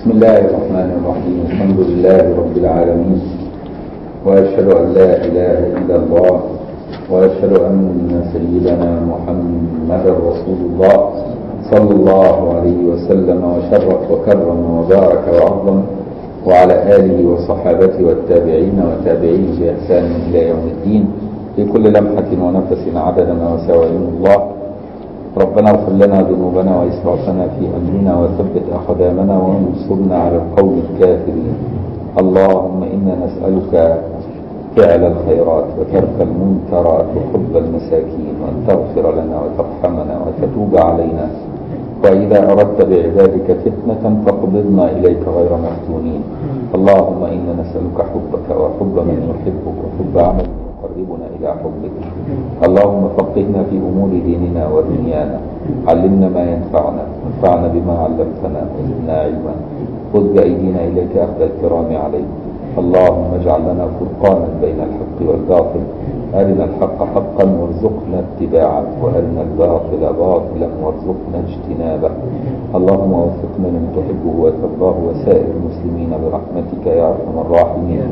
بسم الله الرحمن الرحيم الحمد لله رب العالمين وأشهد أن لا إله إلا الله وأشهد أن سيدنا محمدا رسول الله صلى الله عليه وسلم وشرف وكرم وبارك وعظم وعلى آله وصحابته والتابعين وتابعين بإحسان إلى يوم الدين في كل لمحة ونفس عدد ما وسع علم الله ربنا اغفر لنا ذنوبنا وإسرافنا في أمرنا وثبت أقدامنا وانصرنا على القوم الكافرين اللهم إنا نسألك فعل الخيرات وترك المنكرات وحب المساكين وأن تغفر لنا وترحمنا وتتوب علينا وإذا أردت بعبادك فتنة فاقبضنا إليك غير مفتونين اللهم إنا نسألك حبك وحب من يحبك وحب عمل يقربنا إلى حبك اللهم فقهنا في أمور ديننا ودنيانا علمنا ما ينفعنا وانفعنا بما علمتنا وزدنا علما خذ بأيدينا إليك أخذ الكرام عليك اللهم اجعل لنا فرقانا بين الحق والباطل أرنا الحق حقا وارزقنا اتباعه وأرنا الباطل باطلا وارزقنا اجتنابه اللهم وفقنا لما تحبه وترضاه وسائر المسلمين برحمتك يا أرحم الراحمين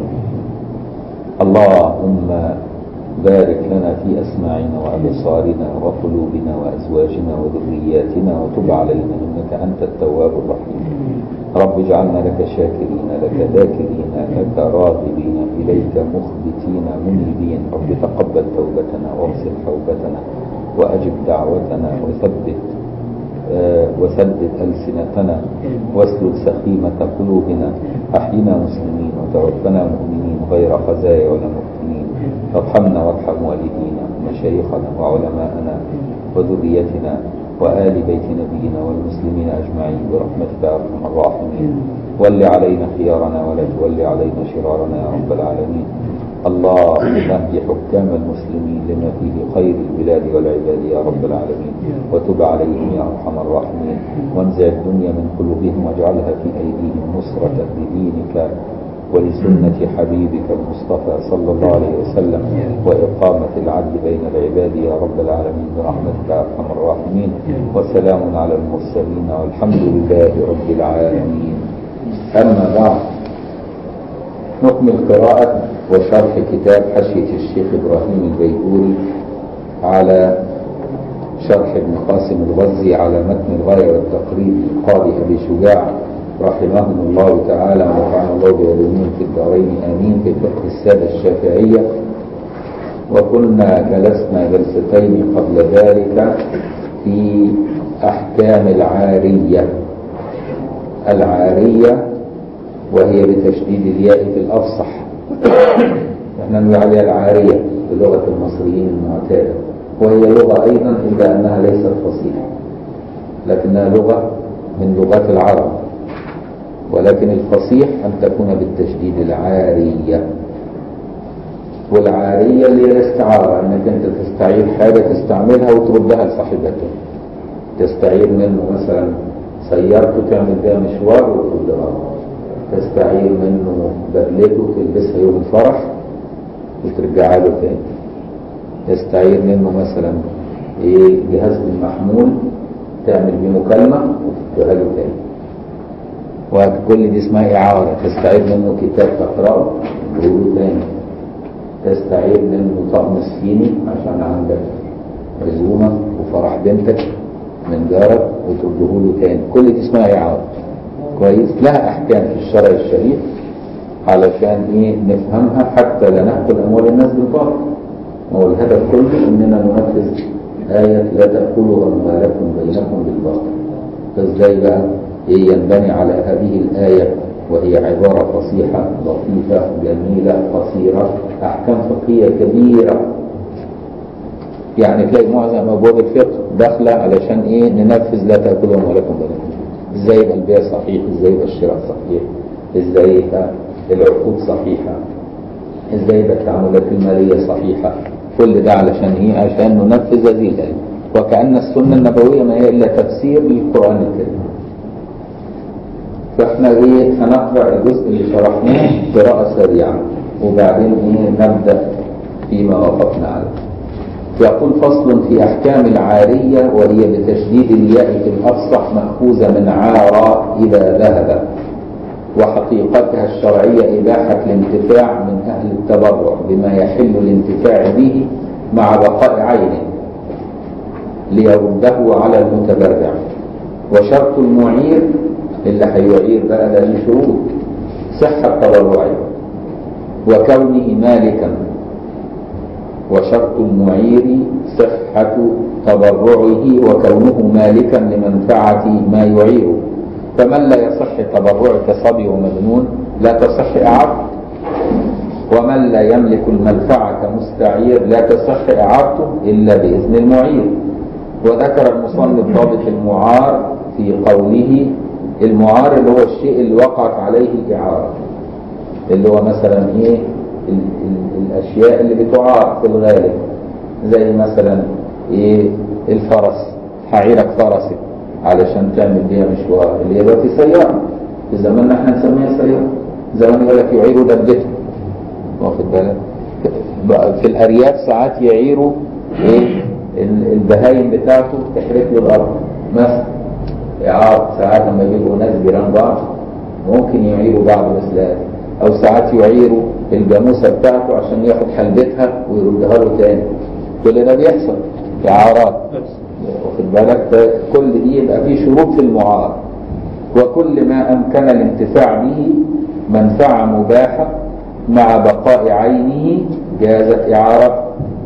اللهم بارك لنا في أسماعنا وأبصارنا وقلوبنا وأزواجنا وذرياتنا وتب علينا إنك أنت التواب الرحيم رب اجعلنا لك شاكرين لك ذاكرين لك راغبين إليك مخبتين منيبين رب تقبل توبتنا واغسل حوبتنا وأجب دعوتنا وثبت آه وسدد ألسنتنا واسلل سخيمة قلوبنا أحينا مسلمين وتوفنا مؤمنين غير خزايا ولا مفتنين وارحمنا وارحم والدينا ومشايخنا وعلماءنا وذريتنا وآل بيت نبينا والمسلمين أجمعين برحمتك يا أرحم الراحمين ول علينا خيارنا ولا تول علينا شرارنا يا رب العالمين اللهم اهد حكام المسلمين لما فيه خير البلاد والعباد يا رب العالمين وتب عليهم يا ارحم الراحمين وانزع الدنيا من قلوبهم واجعلها في ايديهم نصرة لدينك ولسنة حبيبك المصطفى صلى الله عليه وسلم وإقامة العدل بين العباد يا رب العالمين برحمتك يا أرحم الراحمين وسلام على المرسلين والحمد لله رب العالمين أما بعد نكمل قراءة وشرح كتاب حشية الشيخ إبراهيم البيجوري على شرح ابن قاسم الغزي على متن الغاية والتقريب للقاضي أبي شجاع رحمهم الله تعالى ونفعنا الله بعلومهم في الدارين آمين في فقه السادة الشافعية وكنا جلسنا جلستين قبل ذلك في أحكام العارية العارية وهي بتشديد الياء في الأفصح احنا نقول عليها العارية بلغة المصريين المعتادة وهي لغة أيضا إلا أنها ليست فصيحة لكنها لغة من لغات العرب ولكن الفصيح أن تكون بالتشديد العارية والعارية اللي هي الاستعارة أنك أنت تستعير حاجة تستعملها وتردها لصاحبتها تستعير منه مثلا سيارته تعمل بها مشوار وتردها تستعير منه بدلته تلبسها يوم الفرح وترجعها له تاني تستعير منه مثلا ايه جهاز محمول تعمل بيه مكالمة وتديها له تاني وكل دي اسمها إعارة تستعير منه كتاب تقرأه تقوله تاني تستعير منه طقم صيني عشان عندك عزومة وفرح بنتك من جارك وترده له تاني كل دي اسمها إعارة كويس لها أحكام في الشرع الشريف علشان إيه نفهمها حتى لا نأكل أموال الناس بالباطل هو الهدف كله إننا ننفذ آية لا تأكلوا أموالكم بينكم بالباطل فإزاي بقى إيه ينبني على هذه الآية وهي عبارة فصيحة لطيفة جميلة قصيرة أحكام فقهية كبيرة يعني تلاقي معظم أبواب الفقه داخلة علشان إيه ننفذ لا تأكلوا أموالكم بينكم إزاي يبقى البيع صحيح إزاي يبقى الشراء صحيح إزاي يبقى العقود صحيحة إزاي يبقى التعاملات المالية صحيحة كل ده علشان إيه عشان ننفذ هذه الآية وكأن السنة النبوية ما هي إلا تفسير للقرآن الكريم فاحنا ايه هنقرا الجزء اللي شرحناه قراءة سريعة وبعدين ايه نبدأ فيما وافقنا عليه يقول فصل في أحكام العارية وهي بتشديد الياء في الأفصح مأخوذة من عار إذا ذهب وحقيقتها الشرعية إباحة الانتفاع من أهل التبرع بما يحل الانتفاع به مع بقاء عينه ليرده على المتبرع وشرط المعير اللي هيعير بقى ده ليه شروط صحة تبرعه وكونه مالكا وشرط المعير صحة تبرعه وكونه مالكا لمنفعة ما يعيره فمن لا يصح تبرعه كصبي ومجنون لا تصح إعارته ومن لا يملك المنفعة كمستعير لا تصح إعارته إلا بإذن المعير وذكر المصنف ضابط المعار في قوله المعار اللي هو الشيء اللي وقعت عليه الإعارة اللي هو مثلا إيه ال ال الأشياء اللي بتعار في الغالب زي مثلا إيه الفرس هعيرك فرسك علشان تعمل بيها مشوار اللي هي دلوقتي سيارة في زماننا احنا نسميها سيارة زمان يقول لك يعيروا دبته واخد بالك في الأرياف ساعات يعيروا إيه البهايم بتاعته تحرق له الأرض مثلا إعارة ساعات لما يجيبوا ناس جيران بعض ممكن يعيروا بعض مثل هذا أو ساعات يعيروا الجاموسة بتاعته عشان ياخد حلبتها ويردها له تاني كل ده بيحصل إعارات واخد بالك كل دي يبقى فيه شروط في المعار وكل ما أمكن الانتفاع به منفعة مباحة مع بقاء عينه جازت إعارته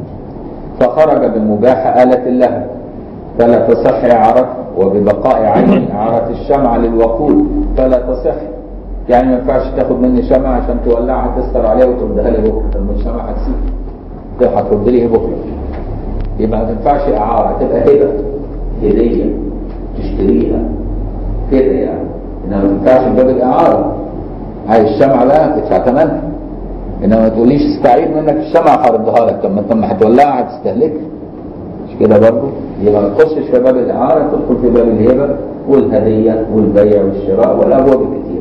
فخرج بمباح آلة اللهب فلا تصح إعارته وببقاء عين إعارة الشمعة للوقود فلا تصح يعني ما ينفعش تاخد مني شمعة عشان تولعها تستر عليها وتردها لي بكرة طب الشمعة هتسيب ده هترد لي بكرة يبقى ما تنفعش إعارة تبقى هبة هدية تشتريها كده يعني إنما ما تنفعش باب الإعارة عايز الشمعة بقى تدفع ثمنها انما ما تقوليش استعيد منك الشمعة هردها لك طب ما انت لما هتولعها هتستهلكها مش كده برضه يبقى ما تخشش في باب الاعاره تدخل في باب الهبه والهديه والبيع والشراء والابواب الكتير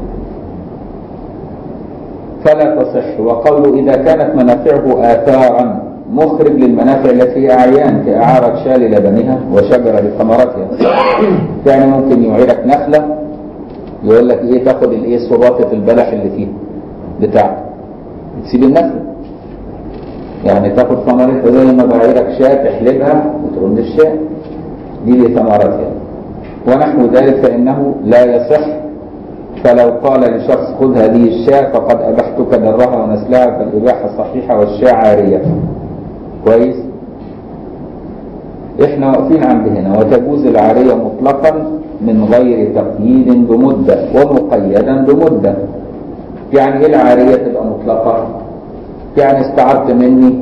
فلا تصح وقوله اذا كانت منافعه اثارا مخرج للمنافع التي هي اعيان كاعاره شاة للبنها وشجره لثمرتها يعني ممكن يعيرك نخله يقول لك ايه تاخد الايه صباطه البلح اللي فيها بتاعتك تسيب النخل يعني تاخد ثمرتها زي ما بعيرك شاة تحلبها وترد الشاة دي لثمرتها ونحو ذلك فإنه لا يصح فلو قال لشخص خذ هذه الشاة فقد أبحتك درها ونسلها فالإباحة صحيحة والشاة عارية كويس احنا واقفين عند هنا وتجوز العارية مطلقا من غير تقييد بمدة ومقيدا بمدة يعني ايه العارية تبقى مطلقة يعني استعرت مني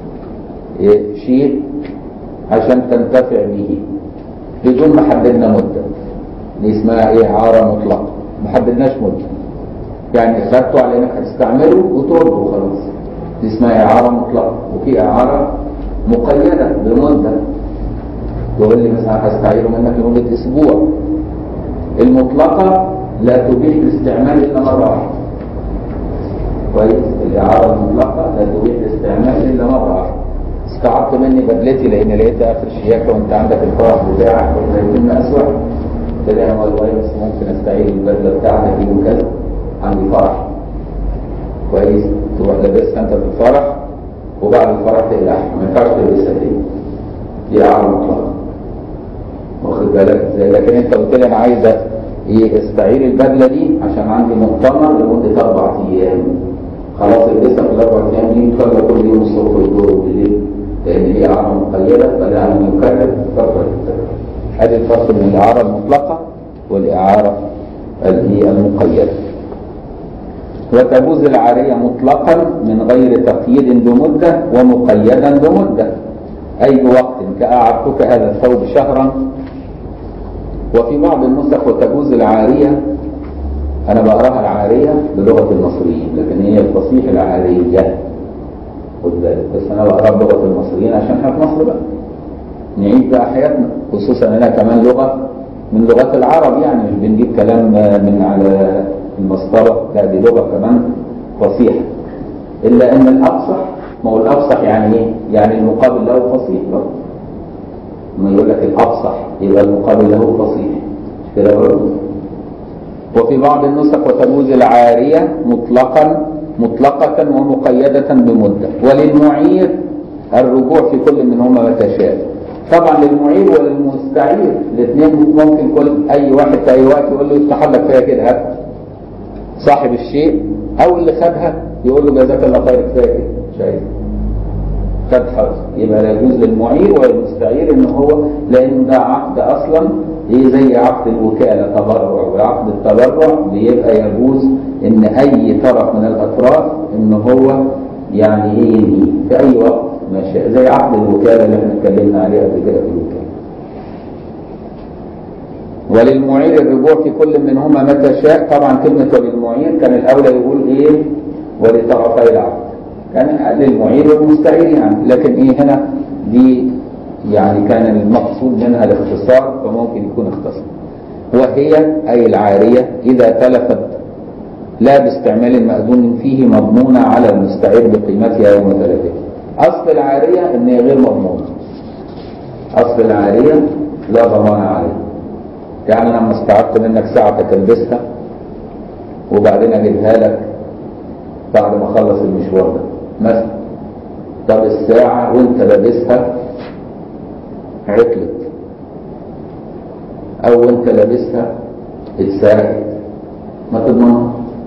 إيه شيء عشان تنتفع به بدون ما حددنا مدة دي اسمها ايه عارة مطلقة ما حددناش مدة يعني خدته على انك هتستعمله وترده خلاص دي اسمها اعارة مطلقة وفي اعارة مقيدة بمدة تقول لي مثلا هستعيره منك لمدة اسبوع المطلقة لا تبيح الاستعمال الا مرة واحدة كويس الإعارة المطلقة لا تبيح الاستعمال إلا مرة واحدة استعرت مني بدلتي لأن لقيتها آخر شياكة وأنت عندك الفرح بتاعك وزيتون أسود قلت لها والله بس ممكن أستعير البدلة بتاعتك دي وكذا عندي فرح كويس تروح لابسها أنت في الفرح وبعد الفرح تقلعها ما ينفعش تلبسها تاني دي إعارة مطلقة واخد بالك ازاي لكن أنت قلت لي أنا عايزة ايه استعير البدلة دي عشان عندي مؤتمر لمدة أربع أيام خلاص البسها في الاربع ايام دي تخلى كل يوم الصبح والظهر وبالليل لان هي اعاره مقيده فلها ان يكرر فتره هذه الفرق بين الاعاره المطلقه والاعاره المقيده وتجوز العاريه مطلقا من غير تقييد بمده ومقيدا بمده اي بوقت كاعرتك هذا الثوب شهرا وفي بعض النسخ وتجوز العاريه أنا بقراها العارية بلغة المصريين لكن هي الفصيح العارية خد بالك بس أنا بقراها بلغة المصريين عشان احنا في مصر بقى نعيش بقى حياتنا خصوصا أنها كمان لغة من لغات العرب يعني مش بنجيب كلام من على المسطرة لا دي لغة كمان فصيحة إلا أن الأفصح ما هو الأفصح يعني إيه؟ يعني المقابل له فصيح برضه ما يقول لك الأفصح يبقى المقابل له فصيح مش كده برضه وفي بعض النسخ وتجوز العارية مطلقا مطلقة ومقيدة بمدة وللمعير الرجوع في كل منهما متى شاء طبعا للمعير وللمستعير الاثنين ممكن كل اي واحد في اي وقت يقول له يفتح لك فيها كده هات صاحب الشيء او اللي خدها يقول له جزاك الله خير كفايه كده شايف خد حظ يبقى لا يجوز للمعير والمستعير ان هو لان ده عقد اصلا ايه زي عقد الوكاله تبرع وعقد التبرع بيبقى يجوز ان اي طرف من الاطراف ان هو يعني ايه ينهي في اي وقت ما شاء زي عقد الوكاله اللي احنا اتكلمنا عليه قبل كده في الوكاله وللمعير الرجوع في كل منهما متى شاء طبعا كلمة وللمعير كان الأولى يقول إيه ولطرفي العقد كان للمعير والمستعير يعني لكن إيه هنا دي يعني كان المقصود منها الاختصار فممكن يكون اختصر وهي أي العارية إذا تلفت لا باستعمال المأذون فيه مضمونة على المستعير بقيمتها يوم تلفها أصل العارية إن هي غير مضمونة أصل العارية لا ضمان عليها يعني انا لما استعرضت منك ساعتك البسها وبعدين اجيبها لك بعد ما اخلص المشوار ده مثلا طب الساعة وانت لابسها عطلت او انت لابسها اتسرقت ما تضمنهاش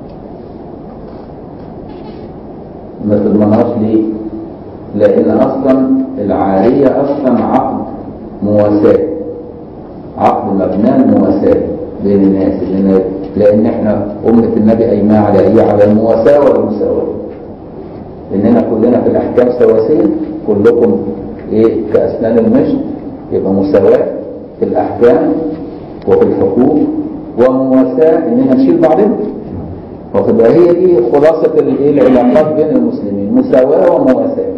ما تضمنهاش ليه؟ لان اصلا العارية اصلا عقد مواساة عقد مبناه المواساة بين الناس لأن, لأن احنا أمة النبي قايمة على إيه؟ على المواساة والمساواة لأننا كلنا في الأحكام سواسية كلكم إيه كأسنان المشط يبقى مساواة في الأحكام وفي الحقوق ومواساة إننا نشيل بعضنا واخد هي دي خلاصة الإيه العلاقات بين المسلمين مساواة ومواساة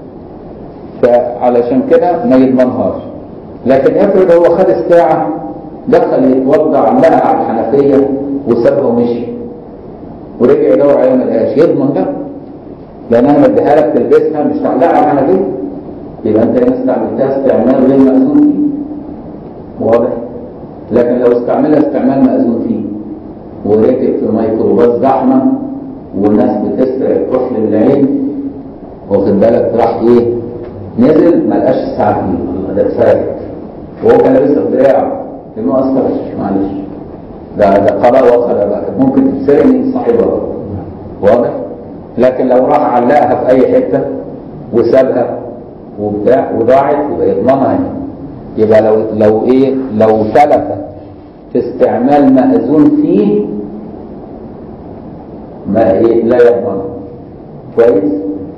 فعلشان كده ما يضمنهاش لكن افرض هو خد الساعة دخل يتوضع علقها على الحنفية وسابها ومشي ورجع يدور عليها ما لقاش يضمن ده لان انا مديها لك تلبسها مش تعلقها على الحنفية يبقى انت هنا استعملتها استعمال غير مأذون فيه واضح لكن لو استعملها استعمال مأذون فيه وركب في ميكروباص زحمة والناس بتسرق الكحل من العين واخد بالك راح ايه نزل ما لقاش الساعة فيه ده اتسرقت وهو كان لسه في دراعه لانه ما اثرش معلش ده ده قضاء وقضاء بقى كانت ممكن تتسرق من صاحبها واضح لكن لو راح علقها في اي حته وسابها وبتاع وضاعت يبقى يضمنها يعني يبقى لو لو ايه لو تلفت في استعمال مأذون فيه ما ايه لا يضمنها كويس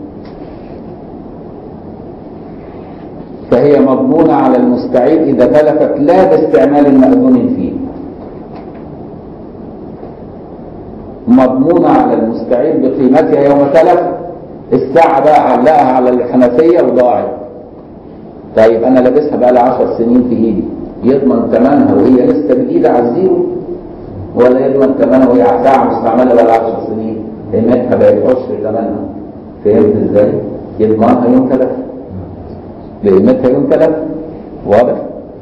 فهي مضمونة على المستعير إذا تلفت لا باستعمال المأذون فيه مضمونة على المستعير بقيمتها يوم تلف الساعة بقى علقها على الحنفية وضاعت طيب أنا لابسها بقى لها 10 سنين في إيدي يضمن ثمنها وهي لسه جديدة على الزيرو ولا يضمن ثمنها وهي ساعة مستعملة بقى لها 10 سنين قيمتها بقت عشر ثمنها فهمت ازاي؟ يضمنها يوم تلف بقيمتها يوم تلف واضح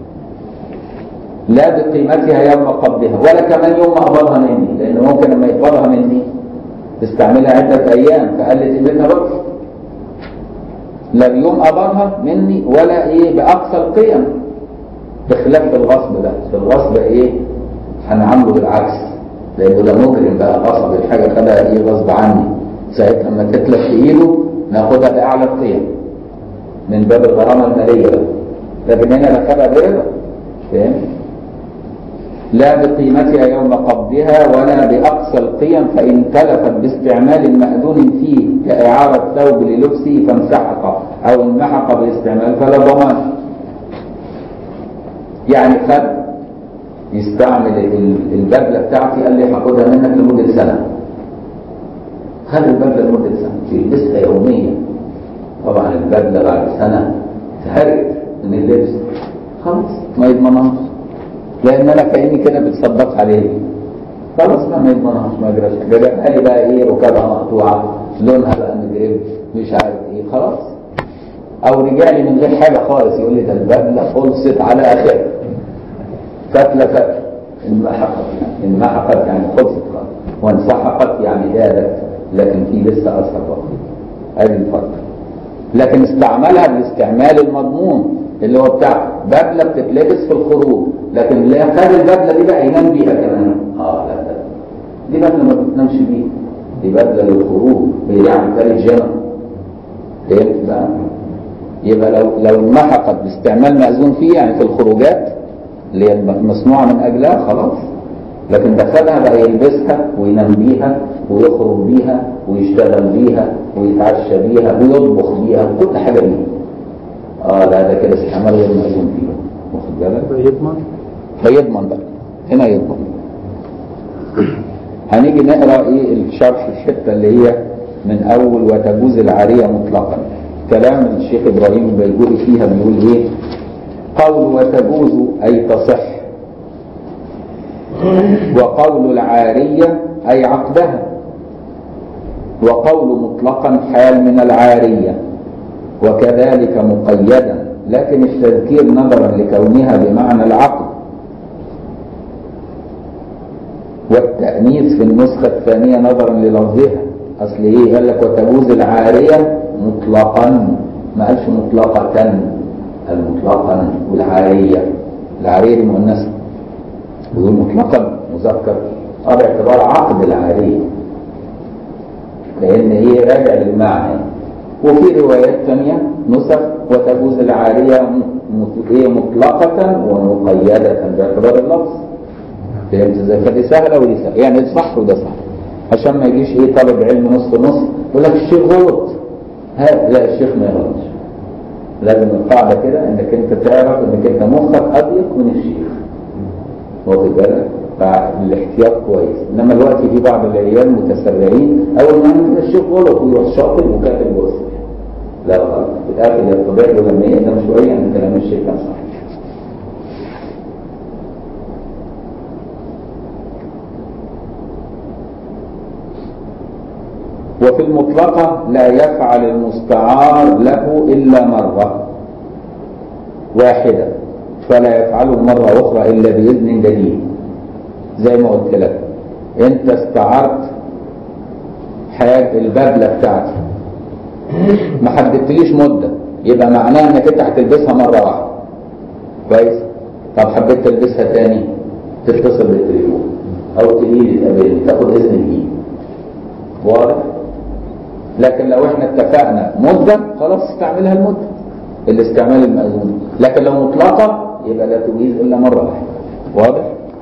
لا بقيمتها يوم قبضها ولا كمان يوم ما قبضها مني لان ممكن لما يقبضها مني تستعملها عدة ايام فقلت قيمتها بقى لا بيوم قبضها مني ولا ايه باقصى القيم بخلاف في الغصب ده في الغصب ايه هنعامله بالعكس لانه ده مجرم بقى غصب الحاجه خدها ايه غصب عني ساعتها لما تتلف في ايده ناخدها باعلى القيم من باب الغرامة المالية بقى لكن هنا لا خدها بربا فاهم؟ لا بقيمتها يوم قبضها ولا بأقصى القيم فإن تلفت باستعمال مأذون فيه كإعارة ثوب للبسه فانسحق أو انمحق بالاستعمال فلا ضمان يعني خد يستعمل البدلة بتاعتي قال لي هاخدها منك لمدة سنة خد البدلة لمدة سنة يلبسها يوميا طبعا البدلة بعد سنة اتهرت من اللبس خلاص ما يضمنهاش لان انا كاني كده بتصدق عليه خلاص ما ما يضمنهاش ما يجراش حاجه جابها لي بقى ايه ركابها مقطوعه لونها بقى مجرب مش عارف ايه خلاص او رجع لي من غير حاجه خالص يقول لي ده البدله خلصت على اخرها فتله فتله انمحقت يعني انمحقت يعني خلصت خالص وانسحقت يعني زادت لكن في لسه اثر بسيط ادي الفرق لكن استعملها بالاستعمال المضمون اللي هو بتاع بدله بتتلبس في الخروج لكن لا خد البدله دي بقى ينام بيها كمان اه لا لا دي بدله ما بتنامش بيها دي بدله للخروج هي يعني بالتالي جنة فهمت بقى يبقى لو لو انمحقت باستعمال مأذون فيه يعني في الخروجات اللي هي مصنوعه من اجلها خلاص لكن دخلها بقى يلبسها وينام بيها ويخرج بيها ويشتغل بيها ويتعشى بيها ويطبخ بيها وكل حاجه بيها اه لا ده كده استعمال غير مأذون فيه واخد بالك يضمن فيضمن بقى هنا يضمن هنيجي نقرا ايه الشرح الحته اللي هي من اول وتجوز العاريه مطلقا كلام الشيخ ابراهيم البيجوري فيها بيقول ايه قول وتجوز اي تصح وقول العاريه اي عقدها وقول مطلقا حال من العاريه وكذلك مقيدا لكن التذكير نظرا لكونها بمعنى العقد والتأنيث في النسخة الثانية نظرا للفظها أصل إيه قال لك وتجوز العارية مطلقا ما قالش مطلقة قال مطلقا والعارية العارية دي مؤنثة يقول مطلقا مذكر اه باعتبار عقد العارية لأن هي راجع للمعنى وفي روايات ثانية نسخ وتجوز العارية م- إيه مطلقة ومقيدة باعتبار اللفظ فهمت ازاي؟ فدي سهلة ودي سهلة يعني ده صح وده صح عشان ما يجيش ايه طالب علم نص نص يقول لك الشيخ غلط ها لا الشيخ ما يغلطش لازم القاعدة كده انك انت تعرف انك انت مخك اضيق من الشيخ واخد بالك فالاحتياط كويس انما الوقت في بعض العيال متسرعين اول ما يعمل الشيخ غلط ويروح شاطر وكاتب وصل لا غلط في الاخر يتضح له لما يقدم شويه ان كلام الشيخ كان صح وفي المطلقة لا يفعل المستعار له إلا مرة واحدة فلا يفعله مرة أخرى إلا بإذن دليل زي ما قلت لك أنت استعرت حاجة البدلة بتاعتي ما حددتليش مدة يبقى معناه انك انت هتلبسها مرة واحدة كويس طب حبيت تلبسها تاني تتصل بالتليفون او تجيلي تقابلني تاخد اذن فيه واضح لكن لو احنا اتفقنا مدة خلاص استعملها المدة الاستعمال المأذون لكن لو مطلقة يبقى لا تجيز الا مرة واحدة واضح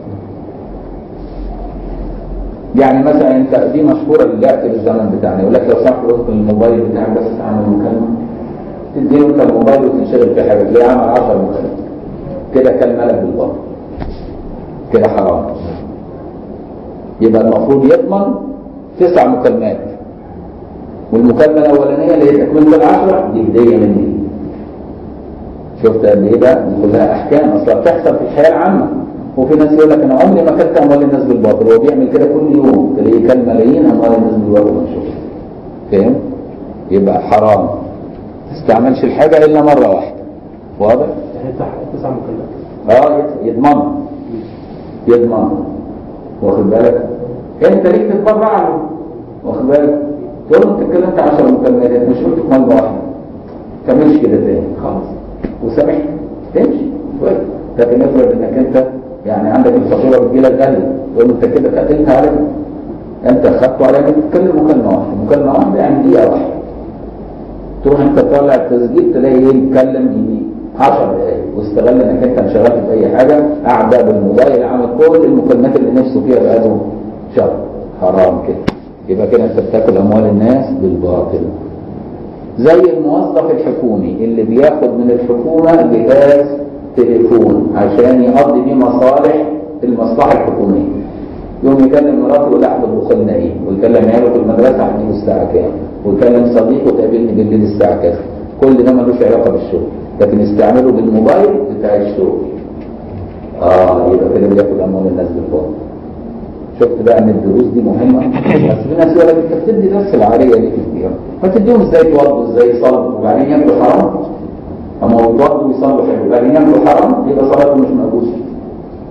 يعني مثلا انت دي مشهورة دلوقتي بالزمن بتاعنا يقول لك لو سمحت ادخل الموبايل بتاعك بس تعمل مكالمة تديله انت الموبايل وتنشغل في حاجة تلاقيه عمل 10 مكالمات كده كلمة لك بالباطل كده حرام يبقى المفروض يضمن تسع مكالمات والمكالمة الأولانية اللي هي تكملة العشرة دي هدية مني شفت قد ايه بقى؟ دي كلها أحكام أصلا بتحصل في الحياة العامة وفي ناس يقول لك أنا عمري ما كلت أموال الناس بالباطل هو بيعمل كده كل يوم تلاقيه كل ملايين أموال الناس بالباطل من شغل فاهم؟ يبقى حرام ما تستعملش الحاجة إلا مرة واحدة واضح؟ يعني تح- تسع مكالمات اه يت- يضمن يضمن واخد بالك انت ليك تتبرع له واخد بالك تقول له انت اتكلمت 10 مكالمات انت مش قلت مكالمه واحده ما تعملش كده تاني خلاص وسامح تمشي كويس لكن افرض انك انت يعني عندك الفاتوره بتجيلك غاليه تقول له انت كده قتلت عليك انت خدته على انك تتكلم مكالمه واحده مكالمه واحده يعني دقيقه واحده تروح انت تطلع التسجيل تلاقي ايه يتكلم يجي 10 دقايق واستغل انك انت انشغلت في اي حاجه قاعد بقى بالموبايل عامل كل المكالمات اللي نفسه فيها بقاله شهر حرام كده يبقى كده انت بتاكل اموال الناس بالباطل زي الموظف الحكومي اللي بياخد من الحكومه جهاز تليفون عشان يقضي بيه مصالح المصلحه الحكوميه يوم يكلم مراته يقول لها احضر لنا ايه ويكلم عياله في المدرسه هتجيبوا الساعه كام ويكلم صديقه تقابلني بالليل الساعه كذا كل ده ملوش علاقه بالشغل لكن استعمله بالموبايل بتاع الشغل اه يبقى كده بياخد اموال الناس بالفضل شفت بقى ان الدروس دي مهمه بس في ناس يقول لك انت بتدي درس العاريه ليه تديها ما تديهم ازاي يتوضوا ازاي يصلوا وبعدين ياكلوا حرام اما هو يتوضوا ويصلوا حلو وبعدين ياكلوا حرام يبقى صلاته مش مقبوله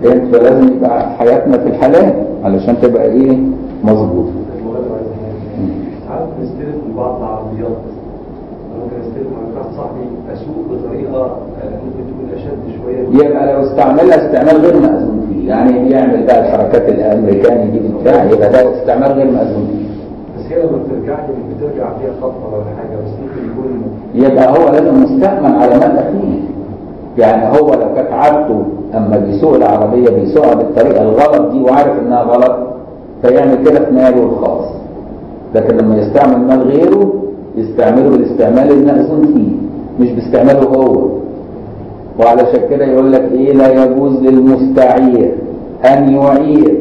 فهمت فلازم يبقى حياتنا في الحلال علشان تبقى ايه مظبوط ساعات بنستلف من بعض العربيات ممكن استلف من واحد صاحبي اسوق بطريقه آه، ممكن تكون اشد شويه يبقى لو استعملها استعمال غير مأذون فيه يعني بيعمل بقى الحركات الامريكاني دي بتاع يبقى ده استعمال غير مأذون فيه بس هي لما بترجع لي مش بترجع فيها خطه ولا حاجه بس ممكن يكون يبقى هو لازم مستأمن على ما فيه يعني هو لو كانت عادته اما بيسوق العربيه بيسوقها بالطريقه الغلط دي وعارف انها غلط فيعمل كده في ماله الخاص لكن لما يستعمل مال غيره يستعمله بالاستعمال المأذون فيه مش باستعماله هو وعلشان كده يقول لك ايه لا يجوز للمستعير ان يعير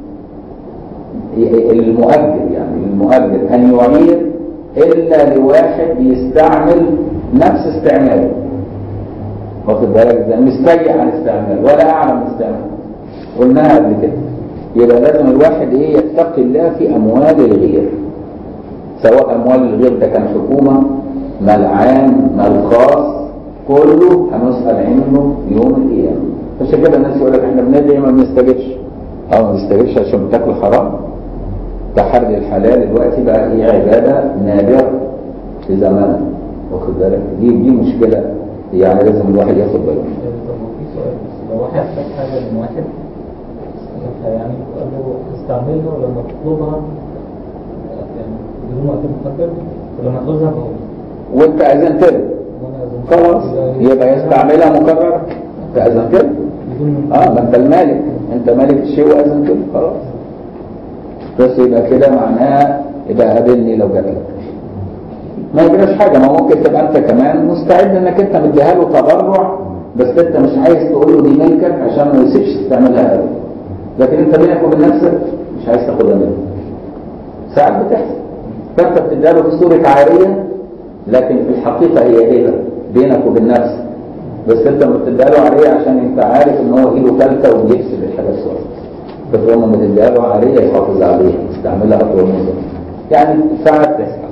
المؤجر يعني المؤجر ان يعير الا لواحد يستعمل نفس استعماله واخد بالك ده مش سيء عن استعمال ولا اعلى من استعمال قلناها قبل كده يبقى لازم الواحد ايه يتقي الله في اموال الغير سواء اموال الغير ده كان حكومه مال عام مال خاص كله هنسال عنه يوم القيامه عشان كده الناس يقول لك احنا بندعي ما بنستجبش اه ما بنستجبش عشان بتاكل حرام تحري الحلال دلوقتي بقى ايه عباده نادره في زماننا واخد بالك دي دي مشكله يعني لازم الواحد ياخد باله منها. طب ما في سؤال بس لو واحد خد حاجة من واحد استلفها يعني وقال له استعملها ولما تطلبها يعني بدون وقت محدد ولما تعوزها فهو وانت اذنت له وانا أظن- خلاص يبقى يستعملها مكرر انت اذنت له بدون اه ما انت المالك انت مالك الشيء واذنت له خلاص بس يبقى كده معناها يبقى قابلني لو جات لك ما يجراش حاجه ما ممكن تبقى انت كمان مستعد انك انت مديها له تبرع بس انت مش عايز تقول له دي ملكك عشان ما يسيبش تستعملها قوي لكن انت بينك وبين نفسك مش عايز تاخدها منه ساعات بتحصل فانت بتديها له في صوره عاريه لكن في الحقيقه هي هبه بينك وبين نفسك بس انت ما بتديها له عاريه عشان انت عارف ان هو ايده ثالثه وبيكسب الحاجه الصغيره بس لما بتديها له عاريه يحافظ عليها يستعملها اطول مده يعني ساعات تحصل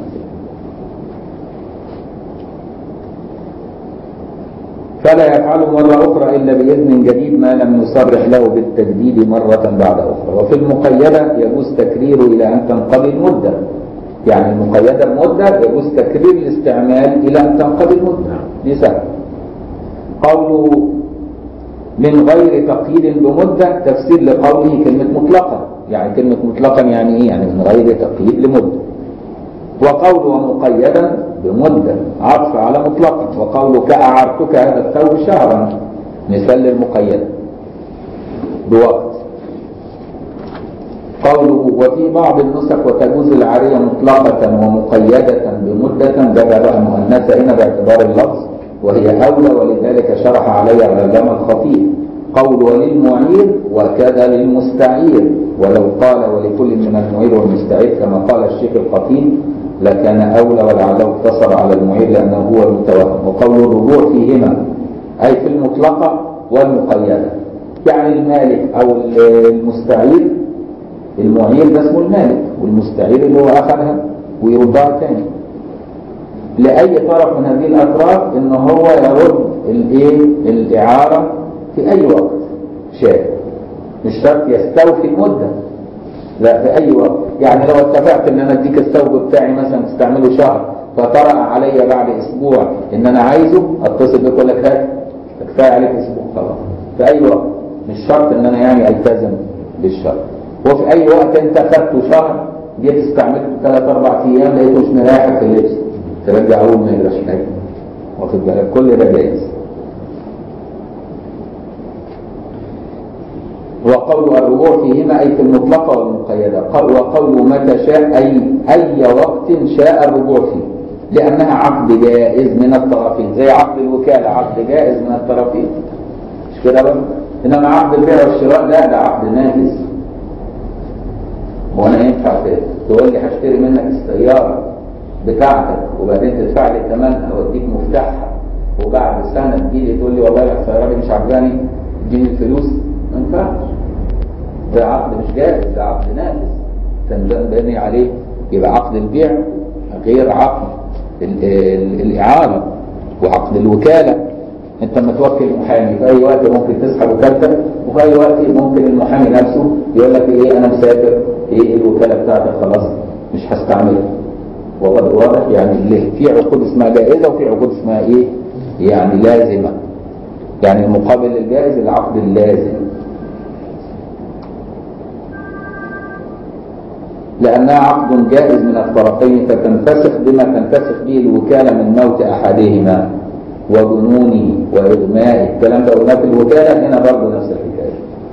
فلا يفعل مرة أخرى إلا بإذن جديد ما لم يصرح له بالتجديد مرة بعد أخرى وفي المقيدة يجوز تكريره إلى أن تنقضي المدة يعني المقيدة بمدة يجوز تكرير الاستعمال إلى أن تنقضي المدة دي سهل قوله من غير تقييد بمدة تفسير لقوله كلمة مطلقا يعني كلمة مطلقا يعني إيه يعني من غير تقييد لمدة وقوله مقيدا بمدة عطف على مطلقا وقوله كأعرتك هذا الثوب شهرا مثال للمقيد بوقت قوله وفي بعض النسخ وتجوز العارية مطلقة ومقيدة بمدة بدأ بقى مؤنثة هنا باعتبار اللفظ وهي أولى ولذلك شرح عليها العلامة الخطيب قول وللمعير وكذا للمستعير ولو قال ولكل من المعير والمستعير كما قال الشيخ الخطيب لكان أولى ولعله اقتصر على المعير لأنه هو المتوهم وقول الرجوع فيهما أي في المطلقة والمقيدة يعني المالك أو المستعير المعير ده اسمه المالك والمستعير اللي هو أخذها ويردها تاني لأي طرف من هذه الأطراف إن هو يرد الإيه الإعارة في أي وقت شاء مش شرط يستوفي المدة لا في أي وقت يعني لو اتفقت إن أنا أديك الثوب بتاعي مثلا تستعمله شهر فطرأ عليا بعد أسبوع إن أنا عايزه أتصل بك أقول لك هات كفاية عليك أسبوع خلاص في أي وقت مش شرط إن أنا يعني ألتزم بالشرط وفي أي وقت أنت خدته شهر جيت استعملته ثلاث أربع أيام لقيته مش مريحك في اللبس ترجعه له ما يجراش حاجة واخد بالك كل ده جايز وقول الرجوع فيهما أي في المطلقة والمقيدة وقول متى شاء أي أي وقت شاء الرجوع فيه لأنها عقد جائز من الطرفين زي عقد الوكالة عقد جائز من الطرفين مش كده بقى إنما عقد البيع والشراء لا ده عقد نافذ وانا ينفع تقول لي هشتري منك السيارة بتاعتك وبعدين تدفع لي ثمنها واديك مفتاحها وبعد سنة تجي لي تقول لي والله السيارة دي مش عجباني اديني الفلوس ما ينفعش ده عقد مش جاهز ده عقد نافذ تنبني عليه يبقى عقد البيع غير عقد ال ال الإعارة وعقد الوكالة انت لما توكل محامي في اي وقت ممكن تسحب وكالتك وفي اي وقت ممكن المحامي نفسه يقول لك ايه انا مسافر ايه الوكاله بتاعتك خلاص مش هستعملها والله واضح يعني ليه في عقود اسمها جائزه وفي عقود اسمها ايه يعني لازمه يعني المقابل للجائز العقد اللازم لأنها عقد جائز من الطرفين فتنفسخ بما تنفسخ به الوكالة من موت أحدهما وجنونه وإغمائه الكلام ده قلناه في الوكالة هنا برضه نفس الحكاية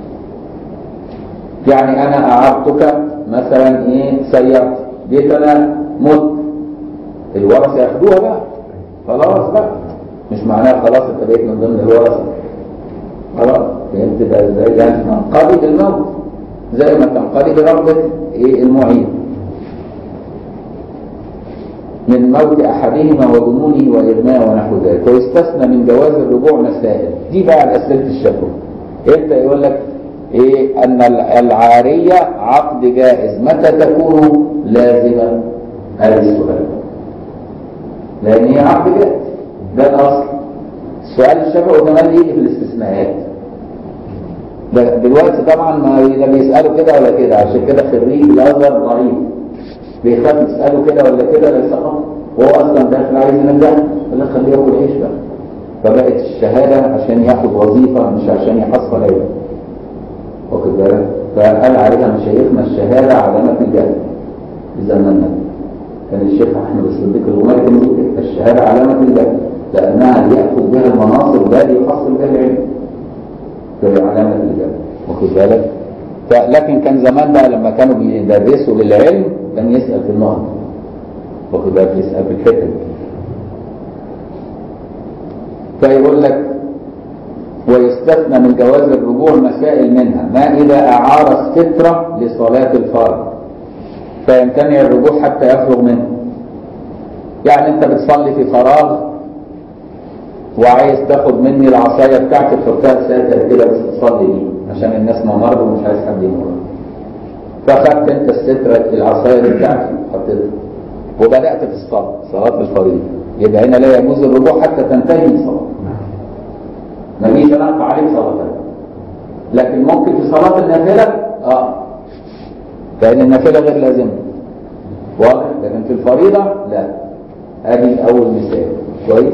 يعني أنا أعرتك مثلا إيه سيارتي جيت أنا مت الورثة ياخدوها بقى خلاص بقى مش معناها خلاص أنت بقيت من ضمن الورثة خلاص فهمت ده ازاي يعني تنقضي بالموت زي ما تنقضي برغبة ايه المعين من موت احدهما وجنونه واغماء ونحو ذلك ويستثنى من جواز الرجوع مسائل دي بقى اسئله الشكوى انت يقول لك ايه ان العاريه عقد جائز متى تكون لازمه هذا السؤال لان هي عقد جائز ده الاصل السؤال الشفوي كمان يجي في الاستثناءات ده دلوقتي طبعا ما لا بيسالوا كده ولا كده عشان كده خريج الازهر ضعيف بيخاف يساله كده ولا كده لا يسقط وهو اصلا داخل عايز ينجح يقول لك خليه ياكل عيش بقى فبقت الشهاده عشان ياخد وظيفه مش عشان يحصل علم واخد بالك فقال عليها مشايخنا الشهاده علامه الجهل في زماننا كان الشيخ احمد الصديق الغماري كان يقول كده الشهاده علامه الجهل لانها ياخذ بها المناصب لا يحصل بها العلم فهي علامه الجهل واخد بالك لكن كان زمان بقى لما كانوا بيدرسوا للعلم كان يسال في النقط واخد بالك يسال في الحته فيقول لك ويستثنى من جواز الرجوع مسائل منها ما إذا أعار السترة لصلاة الفرض فيمتنع الرجوع حتى يفرغ منه يعني أنت بتصلي في فراغ وعايز تاخد مني العصاية بتاعتي تحطها ساتر كده بس تصلي بيه عشان الناس ما مرضوا ومش عايز حد يمر فخدت انت السترة العصاية دي بتاعتي حطيتها وبدأت في الصلاة صلاة الفريضة يبقى هنا لا يجوز الرجوع حتى تنتهي الصلاة ما جيش انقى عليك صلاه لكن ممكن في صلاه النافله اه لان النافله غير لازمه واضح لكن في الفريضه لا ادي اول مثال كويس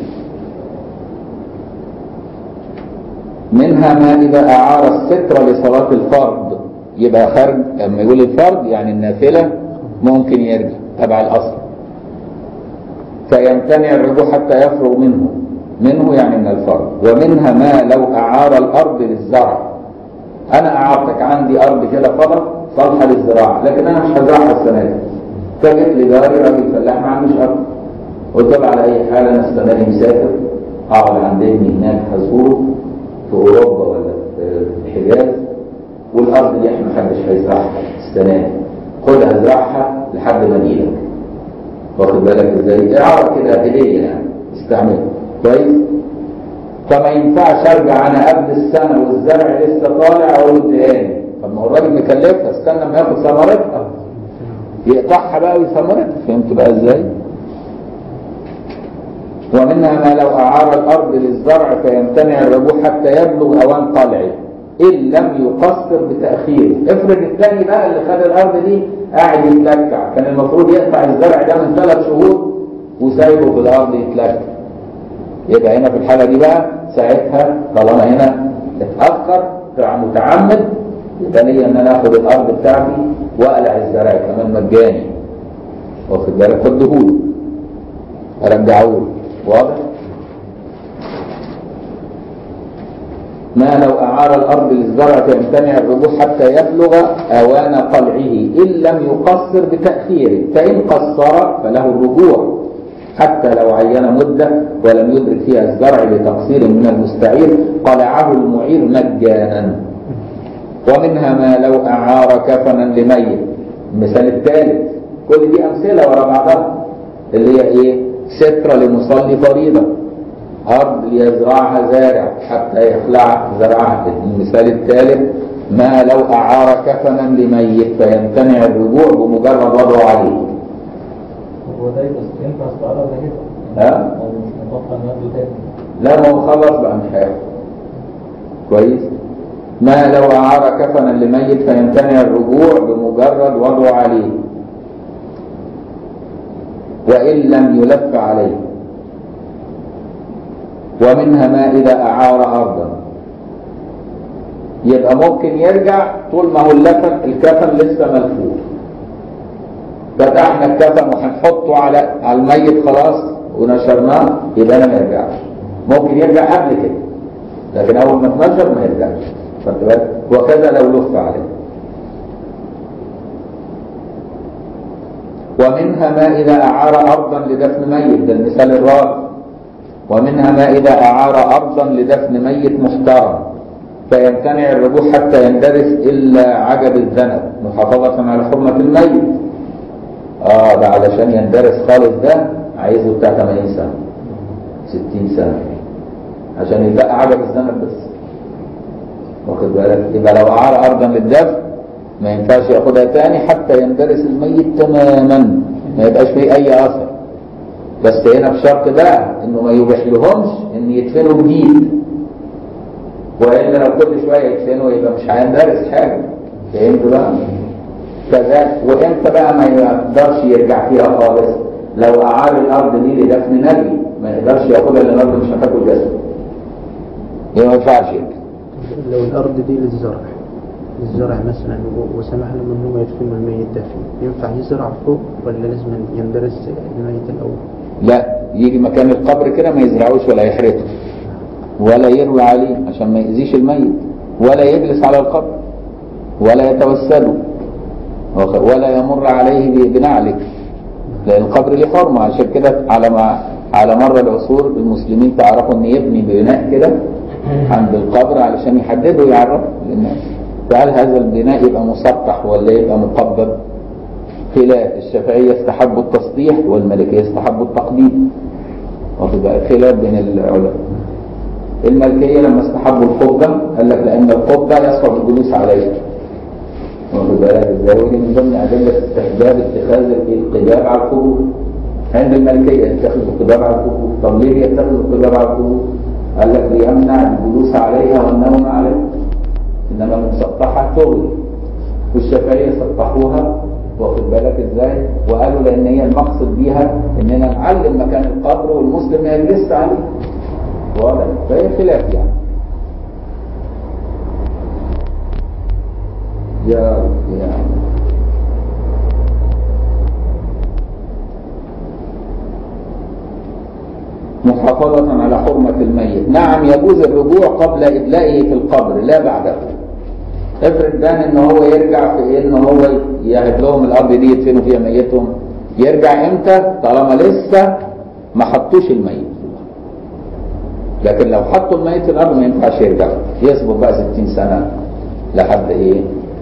منها ما اذا اعار الستر لصلاه الفرض يبقى خارج لما يقول الفرض يعني النافله ممكن يرجع تبع الاصل فيمتنع الرجوع حتى يفرغ منه منه يعني من الفرض ومنها ما لو أعار الأرض للزرع أنا أعرتك عندي أرض كده فضل صالحة للزراعة لكن أنا مش هزرعها السنة دي فجت لي جاري راجل فلاح ما عندوش أرض قلت له على أي حال أنا السنة دي مسافر أقعد عند ابني هناك هزوره في أوروبا ولا في الحجاز والأرض دي إحنا محدش هيزرعها السنة دي خدها ازرعها لحد ما أجيلك واخد بالك إزاي؟ إعارة كده هدية يعني استعملها كويس فما ينفعش ارجع انا قبل السنه والزرع لسه طالع اقول اديهاني طب ما هو الراجل مكلفها استنى ما ياخد ثمرتها يقطعها بقى وثمرتها فهمت بقى ازاي؟ ومنها ما لو اعار الارض للزرع فيمتنع الرجوع حتى يبلغ اوان طلعه ان لم يقصر بتاخيره افرض الثاني بقى اللي خد الارض دي قاعد يتلكع كان المفروض يقطع الزرع ده من ثلاث شهور وسايبه في الارض يتلكع يبقى هنا في الحالة دي بقى ساعتها طالما هنا اتأخر متعمد يبقى لي ان انا اخد الارض بتاعتي واقلع الزرع كمان مجاني واخد بالك خدهوله ارجعهوله واضح؟ ما لو أعار الأرض للزرع فيمتنع الرجوع حتى يبلغ أوان قلعه إن لم يقصر بتأخيره فإن قصر فله الرجوع حتى لو عين مدة ولم يدرك فيها الزرع لتقصير من المستعير قلعه المعير مجانا ومنها ما لو أعار كفنا لميت المثال الثالث كل دي أمثلة ورا بعضها اللي هي إيه سترة لمصلي فريضة أرض ليزرعها زارع حتى يخلع زرعها المثال الثالث ما لو أعار كفنا لميت فيمتنع الرجوع بمجرد وضعه عليه هو ده بس ينفع استعارة زي كده ها؟ أو مش متوقع نقده تاني لا ما هو خلص بقى مش هياخد كويس ما لو أعار كفنا لميت فيمتنع الرجوع بمجرد وضعه عليه وإن لم يلف عليه ومنها ما إذا أعار أرضا يبقى ممكن يرجع طول ما هو اللفن الكفن لسه ملفوف فتحنا الكفن وهنحطه على على الميت خلاص ونشرناه يبقى انا ما يرجعش ممكن يرجع قبل كده لكن اول ما اتنشر ما يرجعش خدت بالك وكذا لو لف عليه ومنها ما إذا أعار أرضا لدفن ميت ده المثال الرابع ومنها ما إذا أعار أرضا لدفن ميت محترم فيمتنع الرجوع حتى يندرس إلا عجب الذنب محافظة على حرمة الميت آه ده علشان يندرس خالص ده عايزه بتاع 80 سنة 60 سنة عشان يبقى عجب الذنب بس واخد بالك يبقى لو أعار أرضا للدفن ما ينفعش ياخدها تاني حتى يندرس الميت تماما ما يبقاش فيه أي أثر بس هنا بشرط بقى إنه ما يبيح لهمش إن يدفنوا جديد والا لو كل شويه يدفنوا يبقى مش هيندرس حاجه فهمت بقى كذلك وامتى بقى ما يقدرش يرجع فيها خالص لو اعار الارض دي لدفن نبي ما يقدرش ياخدها لان الارض مش هتاكل جسد يبقى ما ينفعش يرجع لو الأرض دي للزرع للزرع مثلا و- وسمح لهم إنهم يدفنوا الميت ده فيه ينفع يزرع فوق ولا لازم يندرس الميت الأول؟ لا يجي مكان القبر كده ما يزرعوش ولا يحرثه ولا يروي عليه عشان ما يأذيش الميت ولا يجلس على القبر ولا يتوسله واخ- ولا يمر عليه ب- بنعله لأن القبر له حرمة عشان كده على ما على مر العصور المسلمين تعرفوا ان يبني بناء كده عند القبر علشان يحددوا يعرفوا للناس فهل هذا البناء يبقى مسطح ولا يبقى مقبب خلاف الشافعية استحبوا التسطيح والمالكية استحبوا التقديم واخد بالك خلاف بين العلماء المالكية لما استحبوا القبة قال لك لأن القبة يصعب الجلوس عليها واخد بالك ازاي ودي من ضمن أدلة استحباب اتخاذ القباب على القبور عند المالكية يتخذوا القباب على القبور طب ليه يتخذوا القباب على القبور؟ قال لك ليمنع الجلوس عليها والنوم عليها إنما المسطحة تغلي والشافعية سطحوها واخد بالك ازاي وقالوا لان هي المقصد بيها اننا نعلم مكان القبر والمسلم ما يجلس عليه واضح فهي خلاف يعني يا رب يا رب. محافظة على حرمة الميت نعم يجوز الرجوع قبل إدلائه في القبر لا بعده افرض بان ان هو يرجع في ان هو يهد لهم الارض دي يدفنوا فيها ميتهم يرجع امتى طالما لسه ما حطوش الميت لكن لو حطوا الميت في الارض ما ينفعش يرجع يصبر بقى 60 سنه لحد ايه